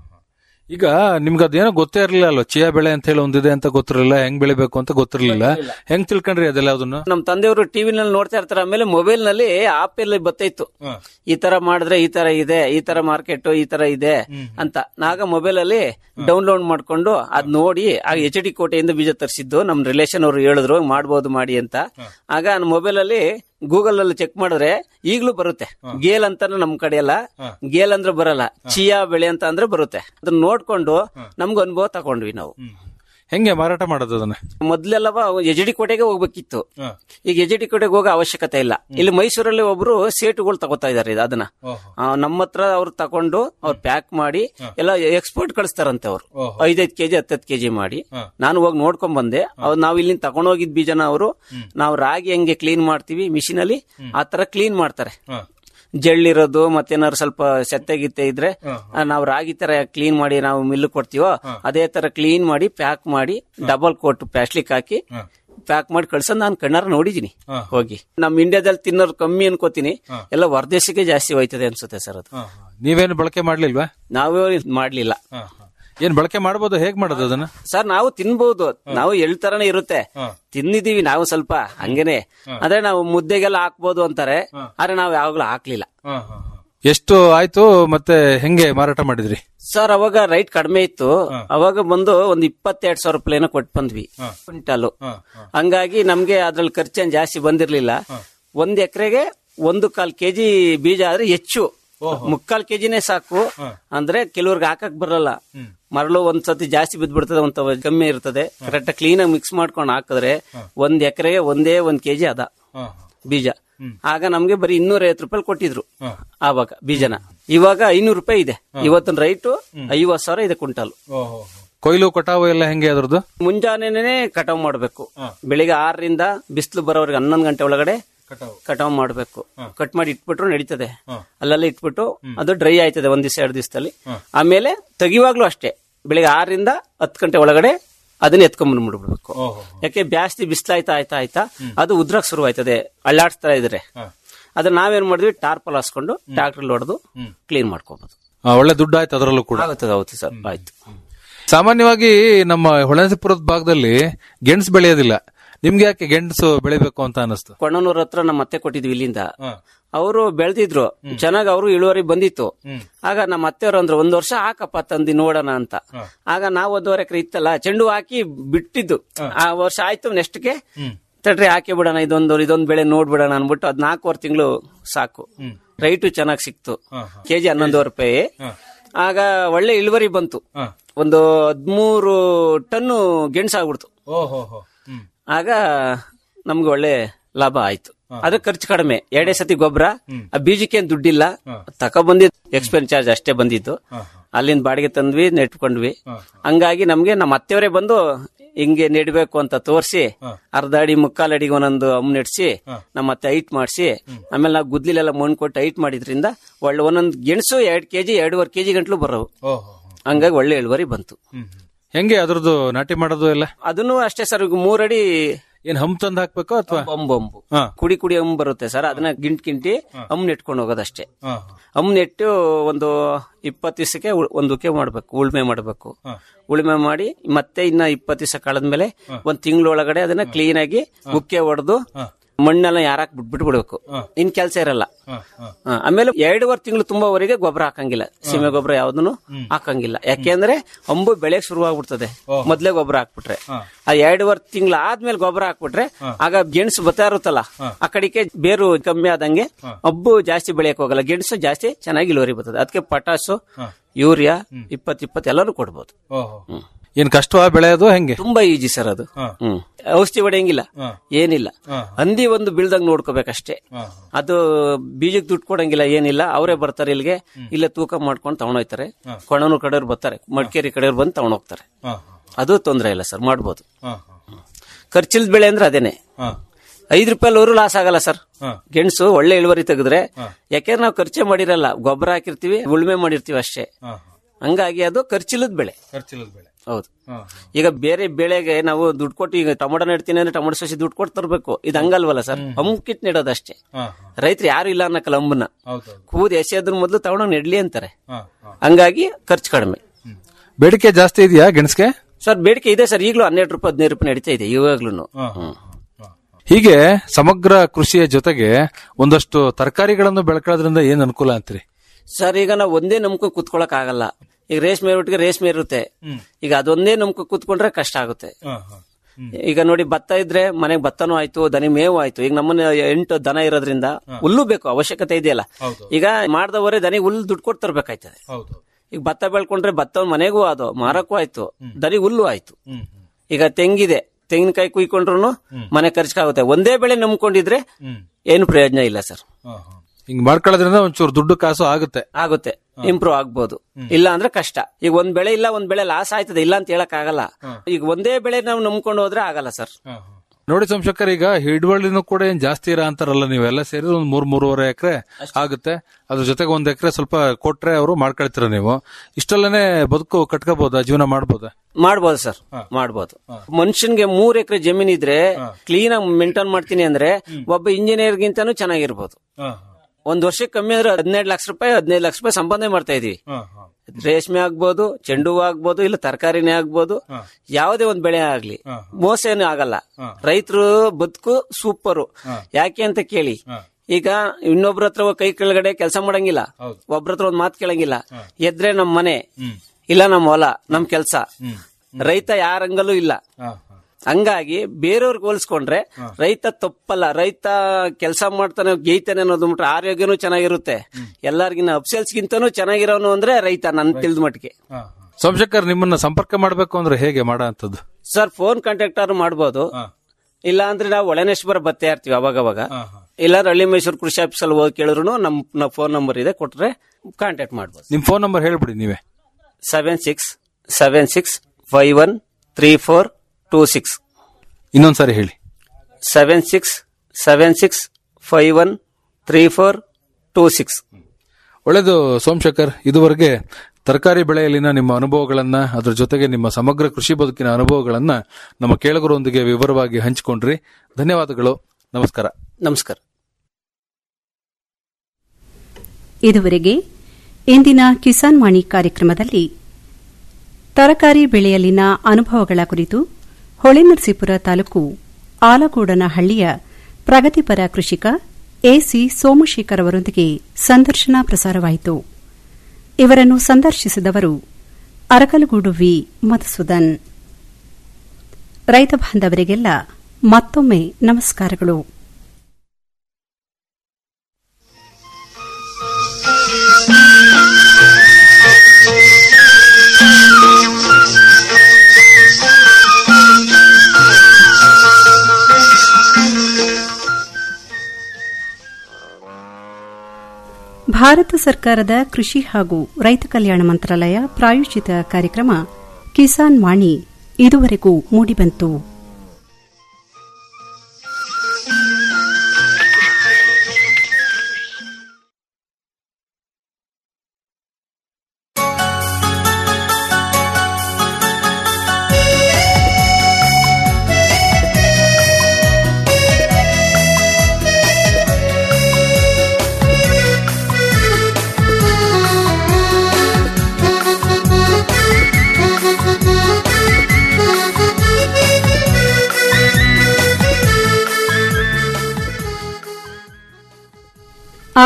ಈಗ ನಿಮ್ಗೆ ಅದೇನೋ ಗೊತ್ತೇ ಇರಲಿಲ್ಲ ಅಲ್ವಾ ಚಿಯಾ ಬೆಳೆ ಅಂತ ಹೇಳಿ ಒಂದಿದೆ ಅಂತ ಗೊತ್ತಿರಲಿಲ್ಲ ಹೆಂಗ್ ಬೆಳಿಬೇಕು ಅಂತ ಗೊತ್ತಿರಲಿಲ್ಲ ಹೆಂಗ್ ತಿಳ್ಕೊಂಡ್ರಿ ಅದೆಲ್ಲ ಅದನ್ನ ನಮ್ ತಂದೆಯವರು ಟಿವಿನಲ್ಲಿ ನೋಡ್ತಾ ಇರ್ತಾರೆ ಆಮೇಲೆ ಮೊಬೈಲ್ ನಲ್ಲಿ ಆಪ್ ಎಲ್ಲ ಬತ್ತೈತು ಈ ತರ ಮಾಡಿದ್ರೆ ಈ ತರ ಇದೆ ಈ ತರ ಮಾರ್ಕೆಟ್ ಈ ತರ ಇದೆ ಅಂತ ನಾಗ ಮೊಬೈಲ್ ಅಲ್ಲಿ ಡೌನ್ಲೋಡ್ ಮಾಡ್ಕೊಂಡು ಅದ್ ನೋಡಿ ಆಗ ಎಚ್ ಡಿ ಕೋಟೆಯಿಂದ ಬೀಜ ತರಿಸಿದ್ದು ನಮ್ ರಿಲೇಷನ್ ಅವರು ಹೇಳಿದ್ರು ಮಾಡ್ಬೋದು ಮಾಡಿ ಅಂತ ಆಗ ಮೊಬೈಲ್ ಅಲ್ಲಿ ಗೂಗಲ್ ಅಲ್ಲಿ ಚೆಕ್ ಮಾಡಿದ್ರೆ ಈಗ್ಲೂ ಬರುತ್ತೆ ಗೇಲ್ ಅಂತ ನಮ್ ಕಡೆ ಎಲ್ಲ ಗೇಲ್ ಅಂದ್ರೆ ಬರಲ್ಲ ಚಿಯಾ ಬೆಳೆ ಅಂತ ಅಂದ್ರೆ ಬರುತ್ತೆ ಅದನ್ನ ನೋಡ್ಕೊಂಡು ನಮ್ಗೆ ಅನುಭವ ತಗೊಂಡ್ವಿ ನಾವು ಹೆಂಗೆ ಮಾರಾಟ ಮಾಡೋದು ಅದನ್ನ ಮೊದ್ಲೆಲ್ಲ ಎಚ್ ಡಿ ಕೋಟೆಗೆ ಹೋಗ್ಬೇಕಿತ್ತು ಈಗ ಎಚ್ ಡಿ ಕೋಟೆಗೆ ಹೋಗೋ ಅವಶ್ಯಕತೆ ಇಲ್ಲ ಇಲ್ಲಿ ಮೈಸೂರಲ್ಲಿ ಒಬ್ರು ಸೇಟುಗಳು ತಗೋತಾ ಇದಾರೆ ಇದು ಅದನ್ನ ಆ, ನಮ್ಮ ಹತ್ರ ಅವ್ರು ತಕೊಂಡು ಅವ್ರು ಪ್ಯಾಕ್ ಮಾಡಿ ಎಲ್ಲ ಎಕ್ಸ್ಪೋರ್ಟ್ ಕಳಿಸ್ತಾರಂತೆ ಅವ್ರು ಐದೈದು ಕೆಜಿ ಹತ್ತತ್ತು ಕೆಜಿ ಮಾಡಿ ನಾನು ಹೋಗಿ ನೋಡ್ಕೊಂಡ್ ಬಂದೆ ಅವ್ರು ನಾವು ಇಲ್ಲಿಂದ ತಗೊಂಡೋಗಿದ್ ಬೀಜನ ಅವರು ನಾವು ರಾಗಿ ಹೆಂಗೆ ಕ್ಲೀನ್ ಮಾಡ್ತೀವಿ ಮಿಷಿನ್ ಅಲ್ಲಿ ಆ ತರ ಕ್ಲೀನ್ ಮಾಡ್ತಾರೆ ಜಳ್ಳಿರೋದು ಮತ್ತೇನಾದ್ರು ಸ್ವಲ್ಪ ಸೆತ್ತೆ ಗಿತ್ತೆ ಇದ್ರೆ ಆ, ನಾವು ರಾಗಿ ತರ ಕ್ಲೀನ್ ಮಾಡಿ ನಾವು ಮಿಲ್ ಕೊಡ್ತೀವೋ ಅದೇ ತರ ಕ್ಲೀನ್ ಮಾಡಿ ಪ್ಯಾಕ್ ಮಾಡಿ ಡಬಲ್ ಕೋಟ್ ಪ್ಲಾಸ್ಟಿಕ್ ಹಾಕಿ ಪ್ಯಾಕ್ ಮಾಡಿ ಕಳ್ಸೋದ್ ನಾನು ಕಣ್ಣಾರ ನೋಡಿದೀನಿ ಹೋಗಿ ನಮ್ ಇಂಡಿಯಾದಲ್ಲಿ ತಿನ್ನೋರು ಕಮ್ಮಿ ಅನ್ಕೋತೀನಿ ಎಲ್ಲ ಹೊರದೇಶಕ್ಕೆ ಜಾಸ್ತಿ ಹೋಯ್ತದೆ ಅನ್ಸುತ್ತೆ ಸರ್ ಅದು ನೀವೇನು ಬಳಕೆ ಮಾಡ್ಲಿಲ್ವಾ ನಾವೇ ಇದ್ ಮಾಡ್ಲಿಲ್ಲ ಏನ್ ಬಳಕೆ ಮಾಡ್ಬೋದು ಹೇಗ್ ಮಾಡೋದು ಅದನ್ನ ಸರ್ ನಾವು ತಿನ್ಬಹುದು ನಾವು ಎಳ್ತರನೇ ಇರುತ್ತೆ ತಿನ್ನಿದೀವಿ ನಾವು ಸ್ವಲ್ಪ ಹಂಗೇನೆ ಅಂದ್ರೆ ನಾವು ಮುದ್ದೆಗೆಲ್ಲ ಹಾಕ್ಬೋದು ಅಂತಾರೆ ಆದ್ರೆ ನಾವು ಯಾವಾಗ್ಲೂ ಹಾಕ್ಲಿಲ್ಲ ಎಷ್ಟು ಆಯ್ತು ಮತ್ತೆ ಹೆಂಗೆ ಮಾರಾಟ ಮಾಡಿದ್ರಿ ಸರ್ ಅವಾಗ ರೈಟ್ ಕಡಿಮೆ ಇತ್ತು ಅವಾಗ ಬಂದು ಒಂದ್ ಇಪ್ಪತ್ತೆರಡು ಸಾವಿರ ರೂಪಾಯಿನ ಕೊಟ್ಟು ಬಂದ್ವಿ ಕ್ವಿಂಟಾಲು ಹಂಗಾಗಿ ನಮ್ಗೆ ಅದ್ರಲ್ಲಿ ಖರ್ಚೇನ್ ಜಾಸ್ತಿ ಬಂದಿರ್ಲಿಲ್ಲ ಒಂದ್ ಎಕರೆಗೆ ಒಂದು ಕಾಲ್ ಕೆಜಿ ಬೀಜ ಆದ್ರೆ ಹೆಚ್ಚು ಮುಕ್ಕಾಲ್ ಕೆಜಿನೇ ಸಾಕು ಅಂದ್ರೆ ಕೆಲವ್ರಿಗೆ ಹಾಕಕ್ ಬರಲ್ಲ ಮರಳು ಒಂದ್ ಸತಿ ಜಾಸ್ತಿ ಬಿದ್ದ್ಬಿಡ್ತದೆ ಒಂದ್ ತವ- ಕಮ್ಮಿ ಇರ್ತದೆ ಕರೆಕ್ಟ್ ಕ್ಲೀನ್ ಆಗಿ ಮಿಕ್ಸ್ ಮಾಡ್ಕೊಂಡು ಹಾಕಿದ್ರೆ ಒಂದ್ ಎಕರೆಗೆ ಒಂದೇ ಒಂದ್ ಕೆಜಿ ಅದ ಬೀಜ ಆಗ ನಮ್ಗೆ ಬರೀ ಇನ್ನೂರ ಐವತ್ತು ರೂಪಾಯಿ ಕೊಟ್ಟಿದ್ರು ಆವಾಗ ಬೀಜನ ಇವಾಗ ಐನೂರು ರೂಪಾಯಿ ಇದೆ ಇವತ್ತಿನ ರೈಟು ಐವತ್ ಸಾವಿರ ಇದೆ ಕ್ವಿಂಟಲ್ ಕೊಯ್ಲು ಕಟಾವು ಎಲ್ಲ ಹೆಂಗೆ ಅದ್ರದ್ದು ಮುಂಜಾನೆನೆ ಕಟಾವ್ ಮಾಡ್ಬೇಕು ಬೆಳಿಗ್ಗೆ ಆರರಿಂದ ಬಿಸಿಲು ಬರೋವರೆಗೆ ಹನ್ನೊಂದು ಗಂಟೆ ಒಳಗಡೆ ಕಟಾವ್ ಮಾಡ್ಬೇಕು ಕಟ್ ಮಾಡಿ ಇಟ್ಬಿಟ್ರು ನಡೀತದೆ ಅಲ್ಲೆಲ್ಲ ಇಟ್ಬಿಟ್ಟು ಅದು ಡ್ರೈ ಆಯ್ತದೆ ಒಂದ್ ದಿವಸ ಎರಡು ದಿವಸದಲ್ಲಿ ಆಮೇಲೆ ತೆಗಿವಾಗ್ಲೂ ಅಷ್ಟೇ ಬೆಳಿಗ್ಗೆ ಆರರಿಂದ ಹತ್ತು ಗಂಟೆ ಒಳಗಡೆ ಅದನ್ನ ಎತ್ಕೊಂಡ್ಬಂದ್ಬಿಡ್ಬೇಕು ಯಾಕೆ ಜಾಸ್ತಿ ಬಿಸಿಲಾಯ್ತಾ ಆಯ್ತಾ ಆಯ್ತಾ ಅದು ಉದ್ರಕ್ ಶುರು ಆಯ್ತದೆ ಅಳ್ಳಾಡ್ಸ್ತಾ ಇದ್ರೆ ಅದನ್ನ ನಾವೇನ್ ಮಾಡಿದ್ವಿ ಟಾರ್ಪಲ್ ಹಾಸ್ಕೊಂಡು ಟ್ರಾಕ್ಟರ್ ಹೊಡೆದು ಕ್ಲೀನ್ ಮಾಡ್ಕೋಬಹುದು ಆ, ಒಳ್ಳೆ ದುಡ್ಡು ಆಯ್ತು ಅದರಲ್ಲೂ ಕೂಡ ಆಗುತ್ತದೆ ಹೌದು ಸರ್ ಆಯ್ತು ಸಾಮಾನ್ಯವಾಗಿ ನಮ್ಮ ಹೊಳೆನರಸೀಪುರದ ಭಾಗದಲ್ಲಿ ಗೆಣಸು ಬೆಳೆಯೋದಿಲ್ಲ ನಿಮ್ಗೆ ಯಾಕೆ ಗೆಣಸು ಬೆಳಿಬೇಕು ಅಂತ ಅನಿಸ್ತು ಕೊಣ್ಣನೂರ್ ಹತ್ರ ನಮ್ಮ ಅತ್ತೆ ಕೊಟ್ಟಿದ್ವಿ ಇಲ್ಲಿಂದ ಅವರು ಬೆಳೆದಿದ್ರು ಚೆನ್ನಾಗಿ ಅವರು ಇಳುವರಿ ಬಂದಿತ್ತು ಆಗ ನಮ್ಮ ಅತ್ತೆಯವರು ಅಂದ್ರು ಒಂದ್ ವರ್ಷ ಹಾಕಪ್ಪ ತಂದಿ ನೋಡೋಣ ಅಂತ ಆಗ ನಾವು ಒಂದೂವರೆ ಎಕರೆ ಇತ್ತಲ್ಲ ಚೆಂಡು ಹಾಕಿ ಬಿಟ್ಟಿದ್ದು ಆ ವರ್ಷ ಆಯ್ತು ನೆಕ್ಸ್ಟ್ಗೆ ತಡ್ರಿ ಹಾಕಿ ಬಿಡೋಣ ಇದೊಂದು ಇದೊಂದು ಬೆಳೆ ನೋಡ್ಬಿಡೋಣ ಅನ್ಬಿಟ್ಟು ಅದ್ ನಾಲ್ಕೂವರೆ ತಿಂಗಳು ಸಾಕು ರೈಟು ಚೆನ್ನಾಗಿ ಸಿಕ್ತು ಕೆಜಿ ಹನ್ನೊಂದುವರೆ ರೂಪಾಯಿ ಆಗ ಒಳ್ಳೆ ಇಳುವರಿ ಬಂತು ಒಂದು ಹದ್ಮೂರು ಟನ್ನು ಗೆಣಸು ಆಗ್ಬಿಡ್ತು ಆಗ ನಮ್ಗೆ ಒಳ್ಳೆ ಲಾಭ ಆಯ್ತು ಅದ್ರ ಖರ್ಚು ಕಡಿಮೆ ಎರಡೇ ಸತಿ ಗೊಬ್ಬರ ಆ ಬೀಜಕ್ಕೇನ್ ದುಡ್ಡಿಲ್ಲ ತಕೊಬಂದಿದ್ ಎಕ್ಸ್ಪೆನ್ ಚಾರ್ಜ್ ಅಷ್ಟೇ ಬಂದಿದ್ದು ಅಲ್ಲಿಂದ ಬಾಡಿಗೆ ತಂದ್ವಿ ನೆಟ್ಕೊಂಡ್ವಿ ಹಂಗಾಗಿ ನಮ್ಗೆ ನಮ್ಮ ಅತ್ತೆಯವರೇ ಬಂದು ಹಿಂಗೆ ನೆಡ್ಬೇಕು ಅಂತ ತೋರಿಸಿ ಅರ್ಧ ಅಡಿ ಮುಕ್ಕಾಲ್ ಅಡಿಗೆ ಒಂದೊಂದು ಅಮ್ ನೆಡ್ಸಿ ನಮ್ಮ ಅತ್ತೆ ಹೈಟ್ ಮಾಡಿಸಿ ಆಮೇಲೆ ನಾವು ಗುದ್ಲಿಲೆಲ್ಲ ಮಣ್ಣು ಕೊಟ್ಟು ಹೈಟ್ ಮಾಡಿದ್ರಿಂದ ಒಳ್ಳೆ ಒಂದೊಂದು ಗೆಣಸು ಎರಡ್ ಕೆಜಿ ಎರಡೂವರೆ ಕೆಜಿ ಗಂಟ್ಲು ಬರೋವು ಹಂಗಾಗಿ ಒಳ್ಳೆ ಇಳುವರಿ ಬಂತು ಹೆಂಗೆ ಅದ್ರದ್ದು ನಾಟಿ ಮಾಡೋದು ಎಲ್ಲ ಅದನ್ನು ಅಷ್ಟೇ ಸರ್ ಈಗ ಮೂರಡಿ ಏನ್ ಹಮ್ ತಂದ್ ಹಾಕ್ಬೇಕೋ ಅಥವಾ ಅಂಬು ಅಂಬು ಕುಡಿ ಕುಡಿ ಅಂಬು ಬರುತ್ತೆ ಸರ್ ಅದನ್ನ ಗಿಂಟ್ ಗಿಂಟಿ ಅಮ್ ನೆಟ್ಕೊಂಡು ಹೋಗೋದಷ್ಟೇ ಅಮ್ ನೆಟ್ಟು ಒಂದು ಇಪ್ಪತ್ತು ದಿವಸಕ್ಕೆ ಒಂದು ಉಕೆ ಮಾಡ್ಬೇಕು ಉಳ್ಮೆ ಮಾಡ್ಬೇಕು ಉಳ್ಮೆ ಮಾಡಿ ಮತ್ತೆ ಇನ್ನ ಇಪ್ಪತ್ತು ದಿವಸ ಕಳೆದ್ಮೇಲೆ ಒಂದ್ ತಿಂಗಳೊಳಗಡೆ ಅದನ್ನ ಕ್ಲೀನ್ ಆಗಿ ಉಕ್ಕೆ ಹೊಡೆದು ಮಣ್ಣೆಲ್ಲ ಯಾರಾಕ್ ಬಿಟ್ಬಿಟ್ಟು ಬಿಡ್ಬೇಕು ಇನ್ ಕೆಲ್ಸ ಇರಲ್ಲ ಹ, ಆಮೇಲೆ ಎರಡೂವರೆ ತಿಂಗಳು ತುಂಬಾವರೆಗೆ ಗೊಬ್ಬರ ಹಾಕಂಗಿಲ್ಲ ಸೀಮೆ ಗೊಬ್ಬರ ಯಾವ್ದನ್ನು ಹಾಕಂಗಿಲ್ಲ ಯಾಕೆಂದ್ರೆ ಅಂಬು ಬೆಳೆಯಕ್ ಶುರು ಆಗ್ಬಿಡ್ತದೆ ಮೊದ್ಲೇ ಗೊಬ್ಬರ ಹಾಕ್ಬಿಟ್ರೆ ಆ ಎರಡೂವರೆ ತಿಂಗಳು ಆದ್ಮೇಲೆ ಗೊಬ್ಬರ ಹಾಕ್ಬಿಟ್ರೆ ಆಗ ಗೆಣಸು ಬರ್ತಾ ಇರುತ್ತಲ್ಲ ಆ ಕಡೆಗೆ ಬೇರು ಕಮ್ಮಿ ಆದಂಗೆ ಹಬ್ಬು ಜಾಸ್ತಿ ಬೆಳೆಯಕ್ ಹೋಗಲ್ಲ ಗೆಣಸು ಜಾಸ್ತಿ ಚೆನ್ನಾಗಿ ಇಳುವರಿ ಬರ್ತದೆ ಅದಕ್ಕೆ ಪಟಾಸು ಯೂರಿಯಾ ಇಪ್ಪತ್ ಇಪ್ಪತ್ತು ಎಲ್ಲಾನು ಕೊಡ್ಬೋದು ಹ್ಮ್. ಏನ್ ಕಷ್ಟವಾ ಬೆಳೆಯೋದು ಹೆಂಗೆ ತುಂಬಾ ಈಜಿ ಸರ್ ಅದು ಹ್ಮ್ ಔಷಧಿ ಹೊಡೆಯಂಗಿಲ್ಲ ಏನಿಲ್ಲ ಹಂದಿ ಒಂದು ಬೀಳ್ದಂಗ್ ನೋಡ್ಕೋಬೇಕಷ್ಟೇ ಅದು ಬೀಜಕ್ ದುಡ್ಡು ಕೊಡಂಗಿಲ್ಲ ಏನಿಲ್ಲ ಅವರೇ ಬರ್ತಾರೆ ಇಲ್ಲಿಗೆ ಇಲ್ಲೇ ತೂಕ ಮಾಡ್ಕೊಂಡು ತಗೊಂಡೋಗ್ತಾರೆ ಕೊಣನೂರ್ ಕಡೆಯವ್ರು ಬರ್ತಾರೆ ಮಡಿಕೇರಿ ಕಡೆಯವ್ರು ಬಂದು ತಗೊಂಡೋಗ್ತಾರೆ ಅದು ತೊಂದ್ರೆ ಇಲ್ಲ ಸರ್ ಮಾಡ್ಬೋದು ಖರ್ಚಿಲ್ದ ಬೆಳೆ ಅಂದ್ರೆ ಅದೇನೆ ಐದು ರೂಪಾಯಿ ಲಾಸ್ ಆಗಲ್ಲ ಸರ್ ಗೆಣಸು ಒಳ್ಳೆ ಇಳುವರಿ ತೆಗೆದ್ರೆ ಯಾಕೆಂದ್ರೆ ನಾವು ಖರ್ಚೆ ಮಾಡಿರಲ್ಲ ಗೊಬ್ಬರ ಹಾಕಿರ್ತೀವಿ ಉಳ್ಮೆ ಮಾಡಿರ್ತೀವಿ ಅಷ್ಟೇ ಹಂಗಾಗಿ ಅದು ಖರ್ಚಿಲ್ಲದ ಬೆಳೆ ಖರ್ಚಿಲ್ಲದ ಬೆಳೆ ಹೌದು ಈಗ ಬೇರೆ ಬೆಳೆಗೆ ನಾವು ದುಡ್ಡು ಕೊಟ್ಟು ಈಗ ಟೊಮೊಟೊ ನೆಡ್ತೀನಿ ಅಂದ್ರೆ ಟೊಮೊಟೊ ಸಸಿ ದುಡ್ಡು ಕೊಟ್ಟು ತರಬೇಕು ಇದು ಹಂಗಲ್ವಲ್ಲ ಸರ್ ಕಿಟ್ ನೆಡೋದಷ್ಟೇ ರೈತರು ಯಾರು ಇಲ್ಲ ಅನ್ನಕ್ಕಲ್ಲ ಅಂಬನ್ನ ಕೂದ್ ಎಸೆಯೋದ್ರ ಮೊದಲು ತಗೊಂಡೋಗಿ ನೆಡ್ಲಿ ಅಂತಾರೆ ಹಂಗಾಗಿ ಖರ್ಚು ಕಡಿಮೆ ಬೇಡಿಕೆ ಜಾಸ್ತಿ ಇದೆಯಾ ಗೆಣಸ್ಗೆ ಸರ್ ಬೇಡಿಕೆ ಇದೆ ಸರ್ ಈಗಲೂ ಹನ್ನೆರಡು ರೂಪಾಯಿ ಹದಿನೈದು ರೂಪಾಯಿ ನಡೀತಾ ಇದೆ ಇವಾಗ್ಲೂ ಹೀಗೆ ಸಮಗ್ರ ಕೃಷಿಯ ಜೊತೆಗೆ ಒಂದಷ್ಟು ತರಕಾರಿಗಳನ್ನು ಬೆಳ್ಕೊಳ್ಳೋದ್ರಿಂದ ಏನ್ ಅನುಕೂಲ ಅಂತೀರಿ ಸರ್ ಈಗ ನಾವು ಒಂದೇ ನಂಬ್ಕೊಂಡು ಕುತ್ಕೊಳಕ್ ಆಗಲ್ಲ ಈಗ ರೇಷ್ಮೆ ಒಟ್ಟಿಗೆ ರೇಷ್ಮೆ ಇರುತ್ತೆ ಈಗ ಅದೊಂದೇ ನಂಬ್ಕೊಂಡು ಕುತ್ಕೊಂಡ್ರೆ ಕಷ್ಟ ಆಗುತ್ತೆ ಈಗ ನೋಡಿ ಭತ್ತ ಇದ್ರೆ ಮನೆಗೆ ಭತ್ತನೂ ಆಯ್ತು ದನಿ ಮೇವು ಆಯ್ತು ಈಗ ನಮ್ಮನ್ನ ಎಂಟು ದನ ಇರೋದ್ರಿಂದ ಹುಲ್ಲು ಬೇಕು ಅವಶ್ಯಕತೆ ಇದೆಯಲ್ಲ ಈಗ ಮಾಡ್ದವರೇ ದನಿಗೆ ಹುಲ್ಲು ದುಡ್ಡು ಕೊಟ್ಟು ತರ್ಬೇಕಾಯ್ತದೆ ಈಗ ಭತ್ತ ಬೆಳ್ಕೊಂಡ್ರೆ ಭತ್ತ ಮನೆಗೂ ಅದು ಮಾರಕ್ಕೂ ಆಯ್ತು ದನಿಗೆ ಹುಲ್ಲು ಆಯ್ತು ಈಗ ತೆಂಗಿದೆ ತೆಂಗಿನಕಾಯಿ ಕುಯ್ಕೊಂಡ್ರು ಮನೆ ಖರ್ಚಾಗುತ್ತೆ ಒಂದೇ ಬೆಳೆ ನಂಬ್ಕೊಂಡಿದ್ರೆ ಏನು ಪ್ರಯೋಜನ ಇಲ್ಲ ಸರ್ ಹಿಂಗ್ ಮಾಡ್ಕೊಳ್ಳೋದ್ರಿಂದ ಒಂಚೂರು ದುಡ್ಡು ಕಾಸು ಆಗುತ್ತೆ ಆಗುತ್ತೆ ಇಂಪ್ರೂವ್ ಆಗ್ಬೋದು ಇಲ್ಲ ಅಂದ್ರೆ ಕಷ್ಟ ಈಗ ಒಂದ್ ಬೆಳೆ ಇಲ್ಲ ಒಂದ್ ಬೆಳೆ ಲಾಸ್ ಆಯ್ತದೆ ಇಲ್ಲ ಅಂತ ಹೇಳಕ್ ಆಗಲ್ಲ ಈಗ ಒಂದೇ ಬೆಳೆ ನಾವು ನಂಬ್ಕೊಂಡು ಹೋದ್ರೆ ಆಗಲ್ಲ ಸರ್ ನೋಡಿ ಸೋಮಶೇಖರ್ ಈಗ ಹಿಡುವಳಿನೂ ಕೂಡ ಏನ್ ಜಾಸ್ತಿ ಇರ ಅಂತಾರಲ್ಲ ನೀವೆಲ್ಲ ಸೇರಿ ಒಂದ್ ಮೂರ್ ಮೂರುವರೆ ಎಕರೆ ಆಗುತ್ತೆ ಅದ್ರ ಜೊತೆಗೆ ಒಂದ್ ಎಕರೆ ಸ್ವಲ್ಪ ಕೊಟ್ರೆ ಅವರು ಮಾಡ್ಕೊಳ್ತೀರ ನೀವು ಇಷ್ಟಲ್ಲೇ ಬದುಕು ಕಟ್ಕೋಬಹುದಾ ಜೀವನ ಮಾಡ್ಬೋದಾ ಮಾಡ್ಬೋದು ಸರ್ ಮಾಡ್ಬೋದು ಮನುಷ್ಯನ್ಗೆ ಮೂರ್ ಎಕರೆ ಜಮೀನ್ ಇದ್ರೆ ಕ್ಲೀನ್ ಆಗಿ ಮೇಂಟೈನ್ ಮಾಡ್ತೀನಿ ಅಂದ್ರೆ ಒಬ್ಬ ಇಂಜಿನಿಯರ್ ಗಿಂತಾನು ಚೆನ್ನಾಗಿರ್ಬೋದು ಒಂದ್ ವರ್ಷಕ್ಕೆ ಕಮ್ಮಿ ಅಂದ್ರೆ ಹದಿನೈದು ಲಕ್ಷ ರೂಪಾಯಿ ಹದಿನೈದು ಲಕ್ಷ ರೂಪಾಯಿ ಸಂಪಾದನೆ ಮಾಡ್ತಾ ಇದೀವಿ ರೇಷ್ಮೆ ಆಗ್ಬೋದು ಚೆಂಡು ಹೂವು ಆಗ್ಬೋದು ಇಲ್ಲ ತರಕಾರಿನೇ ಆಗ್ಬೋದು ಯಾವುದೇ ಒಂದ್ ಬೆಳೆ ಆಗ್ಲಿ ಮೋಸ ಏನು ಆಗಲ್ಲ ರೈತರು ಬದುಕು ಸೂಪರು ಯಾಕೆ ಅಂತ ಕೇಳಿ ಈಗ ಇನ್ನೊಬ್ರ ಹತ್ರ ಹೋಗ್ ಕೈ ಕೆಳಗಡೆ ಕೆಲಸ ಮಾಡಂಗಿಲ್ಲ ಒಬ್ರ ಹತ್ರ ಒಂದ್ ಮಾತು ಕೇಳಂಗಿಲ್ಲ ಎದ್ರೆ ನಮ್ ಮನೆ ಇಲ್ಲ ನಮ್ ಹೊಲ ನಮ್ ಕೆಲ್ಸ ರೈತ ಯಾರಂಗಲ್ಲೂ ಇಲ್ಲ ಹಂಗಾಗಿ ಬೇರೆಯವ್ರಿಗೆ ಹೋಲಿಸ್ಕೊಂಡ್ರೆ ರೈತ ತಪ್ಪಲ್ಲ ರೈತ ಕೆಲಸ ಮಾಡ್ತಾನೆ ಗೇಯ್ತಾನೆ ಅನ್ನೋದು ಬಿಟ್ರೆ ಆರೋಗ್ಯನೂ ಚೆನ್ನಾಗಿರುತ್ತೆ ಎಲ್ಲರಿಗಿನ್ನ ಅಪ್ಸೆಲ್ಸ್ಗಿಂತನೂ ಚೆನ್ನಾಗಿರೋನು ಅಂದ್ರೆ ರೈತ ನನ್ ತಿಳಿದ ಮಟ್ಟಿಗೆ ಸೋಮಶೇಖರ್ ನಿಮ್ಮನ್ನ ಸಂಪರ್ಕ ಮಾಡ್ಬೇಕು ಅಂದ್ರೆ ಹೇಗೆ ಮಾಡೋ ಅಂತದ್ದು ಸರ್ ಫೋನ್ ಕಾಂಟ್ಯಾಕ್ಟ್ ಆದ್ರೂ ಮಾಡ್ಬೋದು ಇಲ್ಲ ಅಂದ್ರೆ ನಾವು ಒಳನೇಶ್ವರ ಬತ್ತೇ ಇರ್ತೀವಿ ಅವಾಗ ಅವಾಗ ಇಲ್ಲ ಹಳ್ಳಿ ಮೈಸೂರು ಕೃಷಿ ಆಫೀಸ್ ಅಲ್ಲಿ ಹೋಗಿ ಕೇಳಿದ್ರು ನಮ್ ಫೋನ್ ನಂಬರ್ ಇದೆ ಕೊಟ್ರೆ ಕಾಂಟ್ಯಾಕ್ಟ್ ಮಾಡ್ಬೋದು ನಿಮ್ ಫೋನ್ ನಂಬರ್ ಹೇಳ್ಬಿಡಿ ನೀವೇ seven six seven six five one three four two six ಇನ್ನೊಂದ್ಸಾರಿ ಹೇಳಿ seven six seven six five one three four two six ಒಳ್ಳೆಯದು ಸೋಮಶೇಖರ್ ಇದುವರೆಗೆ ತರಕಾರಿ ಬೆಳೆಯಲ್ಲಿನ ನಿಮ್ಮ ಅನುಭವಗಳನ್ನ ಅದರ ಜೊತೆಗೆ ನಿಮ್ಮ ಸಮಗ್ರ ಕೃಷಿ ಬದುಕಿನ ಅನುಭವಗಳನ್ನ ನಮ್ಮ ಕೇಳುಗರೊಂದಿಗೆ ವಿವರವಾಗಿ ಹಂಚಿಕೊಂಡ್ರಿ ಧನ್ಯವಾದಗಳು ನಮಸ್ಕಾರ ನಮಸ್ಕಾರ ಇದುವರೆಗೆ ಇಂದಿನ ಕಿಸಾನ್ ವಾಣಿ ಕಾರ್ಯಕ್ರಮದಲ್ಲಿ ತರಕಾರಿ ಬೆಳೆಯಲ್ಲಿನ ಅನುಭವಗಳ ಕುರಿತು ಹೊಳೆನರಸೀಪುರ ತಾಲೂಕು ಆಲಗೂಡನಹಳ್ಳಿಯ ಪ್ರಗತಿಪರ ಕೃಷಿಕ ಎಸಿ ಸೋಮಶೇಖರ್ ಅವರೊಂದಿಗೆ ಸಂದರ್ಶನ ಪ್ರಸಾರವಾಯಿತು ಇವರನ್ನು ಸಂದರ್ಶಿಸಿದವರು ಅರಕಲಗೂಡು ವಿ ಮಧುಸೂದನ್ ರೈತ ಬಾಂಧವರಿಗೆಲ್ಲ ಮತ್ತೊಮ್ಮೆ ನಮಸ್ಕಾರಗಳು ಭಾರತ ಸರ್ಕಾರದ ಕೃಷಿ ಹಾಗೂ ರೈತ ಕಲ್ಯಾಣ ಮಂತ್ರಾಲಯ ಪ್ರಾಯೋಜಿತ ಕಾರ್ಯಕ್ರಮ ಕಿಸಾನ್ ವಾಣಿ ಇದುವರೆಗೂ ಮೂಡಿಬಂತು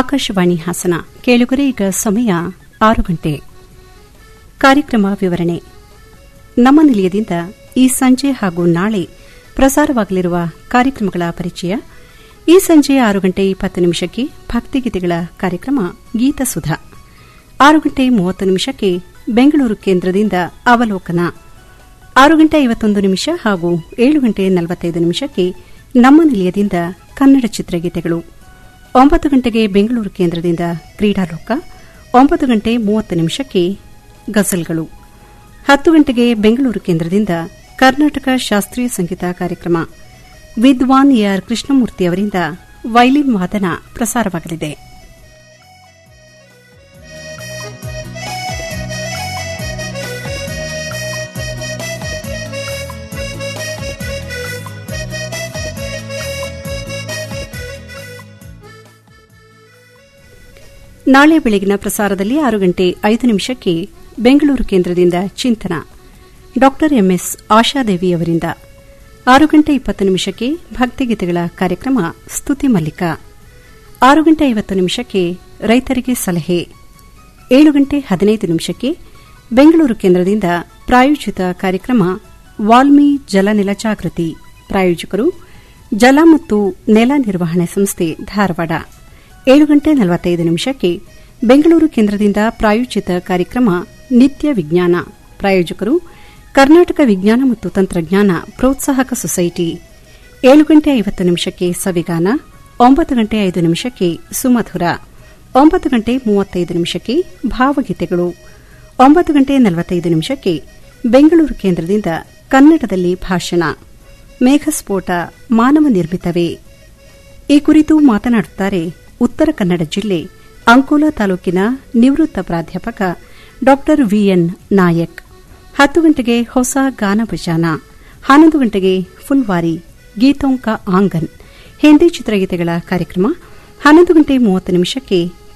ಆಕಾಶವಾಣಿ ಹಾಸನ ಕೇಳುಗರೆ ಈಗ ಸಮಯ ಆರು ಗಂಟೆ ಕಾರ್ಯಕ್ರಮ ವಿವರಣೆ ನಮ್ಮ ನಿಲಯದಿಂದ ಈ ಸಂಜೆ ಹಾಗೂ ನಾಳೆ ಪ್ರಸಾರವಾಗಲಿರುವ ಕಾರ್ಯಕ್ರಮಗಳ ಪರಿಚಯ ಈ ಸಂಜೆ ಆರು ಗಂಟೆ ಇಪ್ಪತ್ತು ನಿಮಿಷಕ್ಕೆ ಭಕ್ತಿಗೀತೆಗಳ ಕಾರ್ಯಕ್ರಮ ಗೀತಸುಧಾ ಆರು ಗಂಟೆ ಮೂವತ್ತು ನಿಮಿಷಕ್ಕೆ ಬೆಂಗಳೂರು ಕೇಂದ್ರದಿಂದ ಅವಲೋಕನ ಆರು ಗಂಟೆ ಐವತ್ತೊಂದು ನಿಮಿಷ ಹಾಗೂ ಏಳು ಗಂಟೆ ನಲವತ್ತೈದು ನಿಮಿಷಕ್ಕೆ ನಮ್ಮ ನಿಲಯದಿಂದ ಕನ್ನಡ ಚಿತ್ರಗೀತೆಗಳು ಒಂಬತ್ತು ಗಂಟೆಗೆ ಬೆಂಗಳೂರು ಕೇಂದ್ರದಿಂದ ಕ್ರೀಡಾಲೋಕ ಒಂಬತ್ತು ಗಂಟೆ ಮೂವತ್ತು ನಿಮಿಷಕ್ಕೆ ಗಜಲ್ಗಳು ಹತ್ತು ಗಂಟೆಗೆ ಬೆಂಗಳೂರು ಕೇಂದ್ರದಿಂದ ಕರ್ನಾಟಕ ಶಾಸ್ತ್ರೀಯ ಸಂಗೀತ ಕಾರ್ಯಕ್ರಮ ವಿದ್ವಾನ್ ಎಆರ್ ಕೃಷ್ಣಮೂರ್ತಿ ಅವರಿಂದ ವೈಲಿನ್ ವಾದನ ಪ್ರಸಾರವಾಗಲಿದೆ ನಾಳೆ ಬೆಳಗಿನ ಪ್ರಸಾರದಲ್ಲಿ ಆರು ಗಂಟೆ ಐದು ನಿಮಿಷಕ್ಕೆ ಬೆಂಗಳೂರು ಕೇಂದ್ರದಿಂದ ಚಿಂತನ ಡಾ ಎಂಎಸ್ ಆಶಾದೇವಿ ಅವರಿಂದ ಆರು ಗಂಟೆ ಇಪ್ಪತ್ತು ನಿಮಿಷಕ್ಕೆ ಭಕ್ತಿಗೀತೆಗಳ ಕಾರ್ಯಕ್ರಮ ಸ್ತುತಿ ಮಲ್ಲಿಕ ಆರು ಗಂಟೆ ಐವತ್ತು ನಿಮಿಷಕ್ಕೆ ರೈತರಿಗೆ ಸಲಹೆ ಏಳು ಗಂಟೆ ಹದಿನೈದು ನಿಮಿಷಕ್ಕೆ ಬೆಂಗಳೂರು ಕೇಂದ್ರದಿಂದ ಪ್ರಾಯೋಜಿತ ಕಾರ್ಯಕ್ರಮ ವಾಲ್ಮಿ ಜಲನೆಲ ಜಾಗೃತಿ ಪ್ರಾಯೋಜಕರು ಜಲ ಮತ್ತು ನೆಲ ನಿರ್ವಹಣೆ ಸಂಸ್ಥೆ ಧಾರವಾಡ ಏಳು ಗಂಟೆ ನಲವತ್ತೈದು ನಿಮಿಷಕ್ಕೆ ಬೆಂಗಳೂರು ಕೇಂದ್ರದಿಂದ ಪ್ರಾಯೋಜಿತ ಕಾರ್ಯಕ್ರಮ ನಿತ್ಯ ವಿಜ್ಞಾನ ಪ್ರಾಯೋಜಕರು ಕರ್ನಾಟಕ ವಿಜ್ಞಾನ ಮತ್ತು ತಂತ್ರಜ್ಞಾನ ಪ್ರೋತ್ಸಾಹಕ ಸೊಸೈಟಿ ಏಳು ಗಂಟೆ ಐವತ್ತು ನಿಮಿಷಕ್ಕೆ ಸವಿಗಾನ ಒಂಬತ್ತು ಗಂಟೆ ಐದು ನಿಮಿಷಕ್ಕೆ ಸುಮಧುರ ಒಂಬತ್ತು ಗಂಟೆ ಮೂವತ್ತೈದು ನಿಮಿಷಕ್ಕೆ ಭಾವಗೀತೆಗಳು ಒಂಬತ್ತು ಗಂಟೆ ನಲವತ್ತೈದು ನಿಮಿಷಕ್ಕೆ ಬೆಂಗಳೂರು ಕೇಂದ್ರದಿಂದ ಕನ್ನಡದಲ್ಲಿ ಭಾಷಣ ಮೇಘಸ್ಫೋಟ ಮಾನವ ನಿರ್ಮಿತವೇ ಈ ಕುರಿತು ಮಾತನಾಡುತ್ತಾರೆ ಉತ್ತರ ಕನ್ನಡ ಜಿಲ್ಲೆ ಅಂಕೋಲಾ ತಾಲೂಕಿನ ನಿವೃತ್ತ ಪ್ರಾಧ್ಯಾಪಕ ಡಾ ವಿಎನ್ ನಾಯಕ್ ಹತ್ತು ಗಂಟೆಗೆ ಹೊಸ ಗಾನ ಭಜಾನ ಹನ್ನೊಂದು ಗಂಟೆಗೆ ಫುಲ್ವಾರಿ ಗೀತೋಂಕ ಆಂಗನ್ ಹಿಂದಿ ಚಿತ್ರಗೀತೆಗಳ ಕಾರ್ಯಕ್ರಮ ಹನ್ನೊಂದು ಗಂಟೆ ಮೂವತ್ತು ನಿಮಿಷಕ್ಕೆ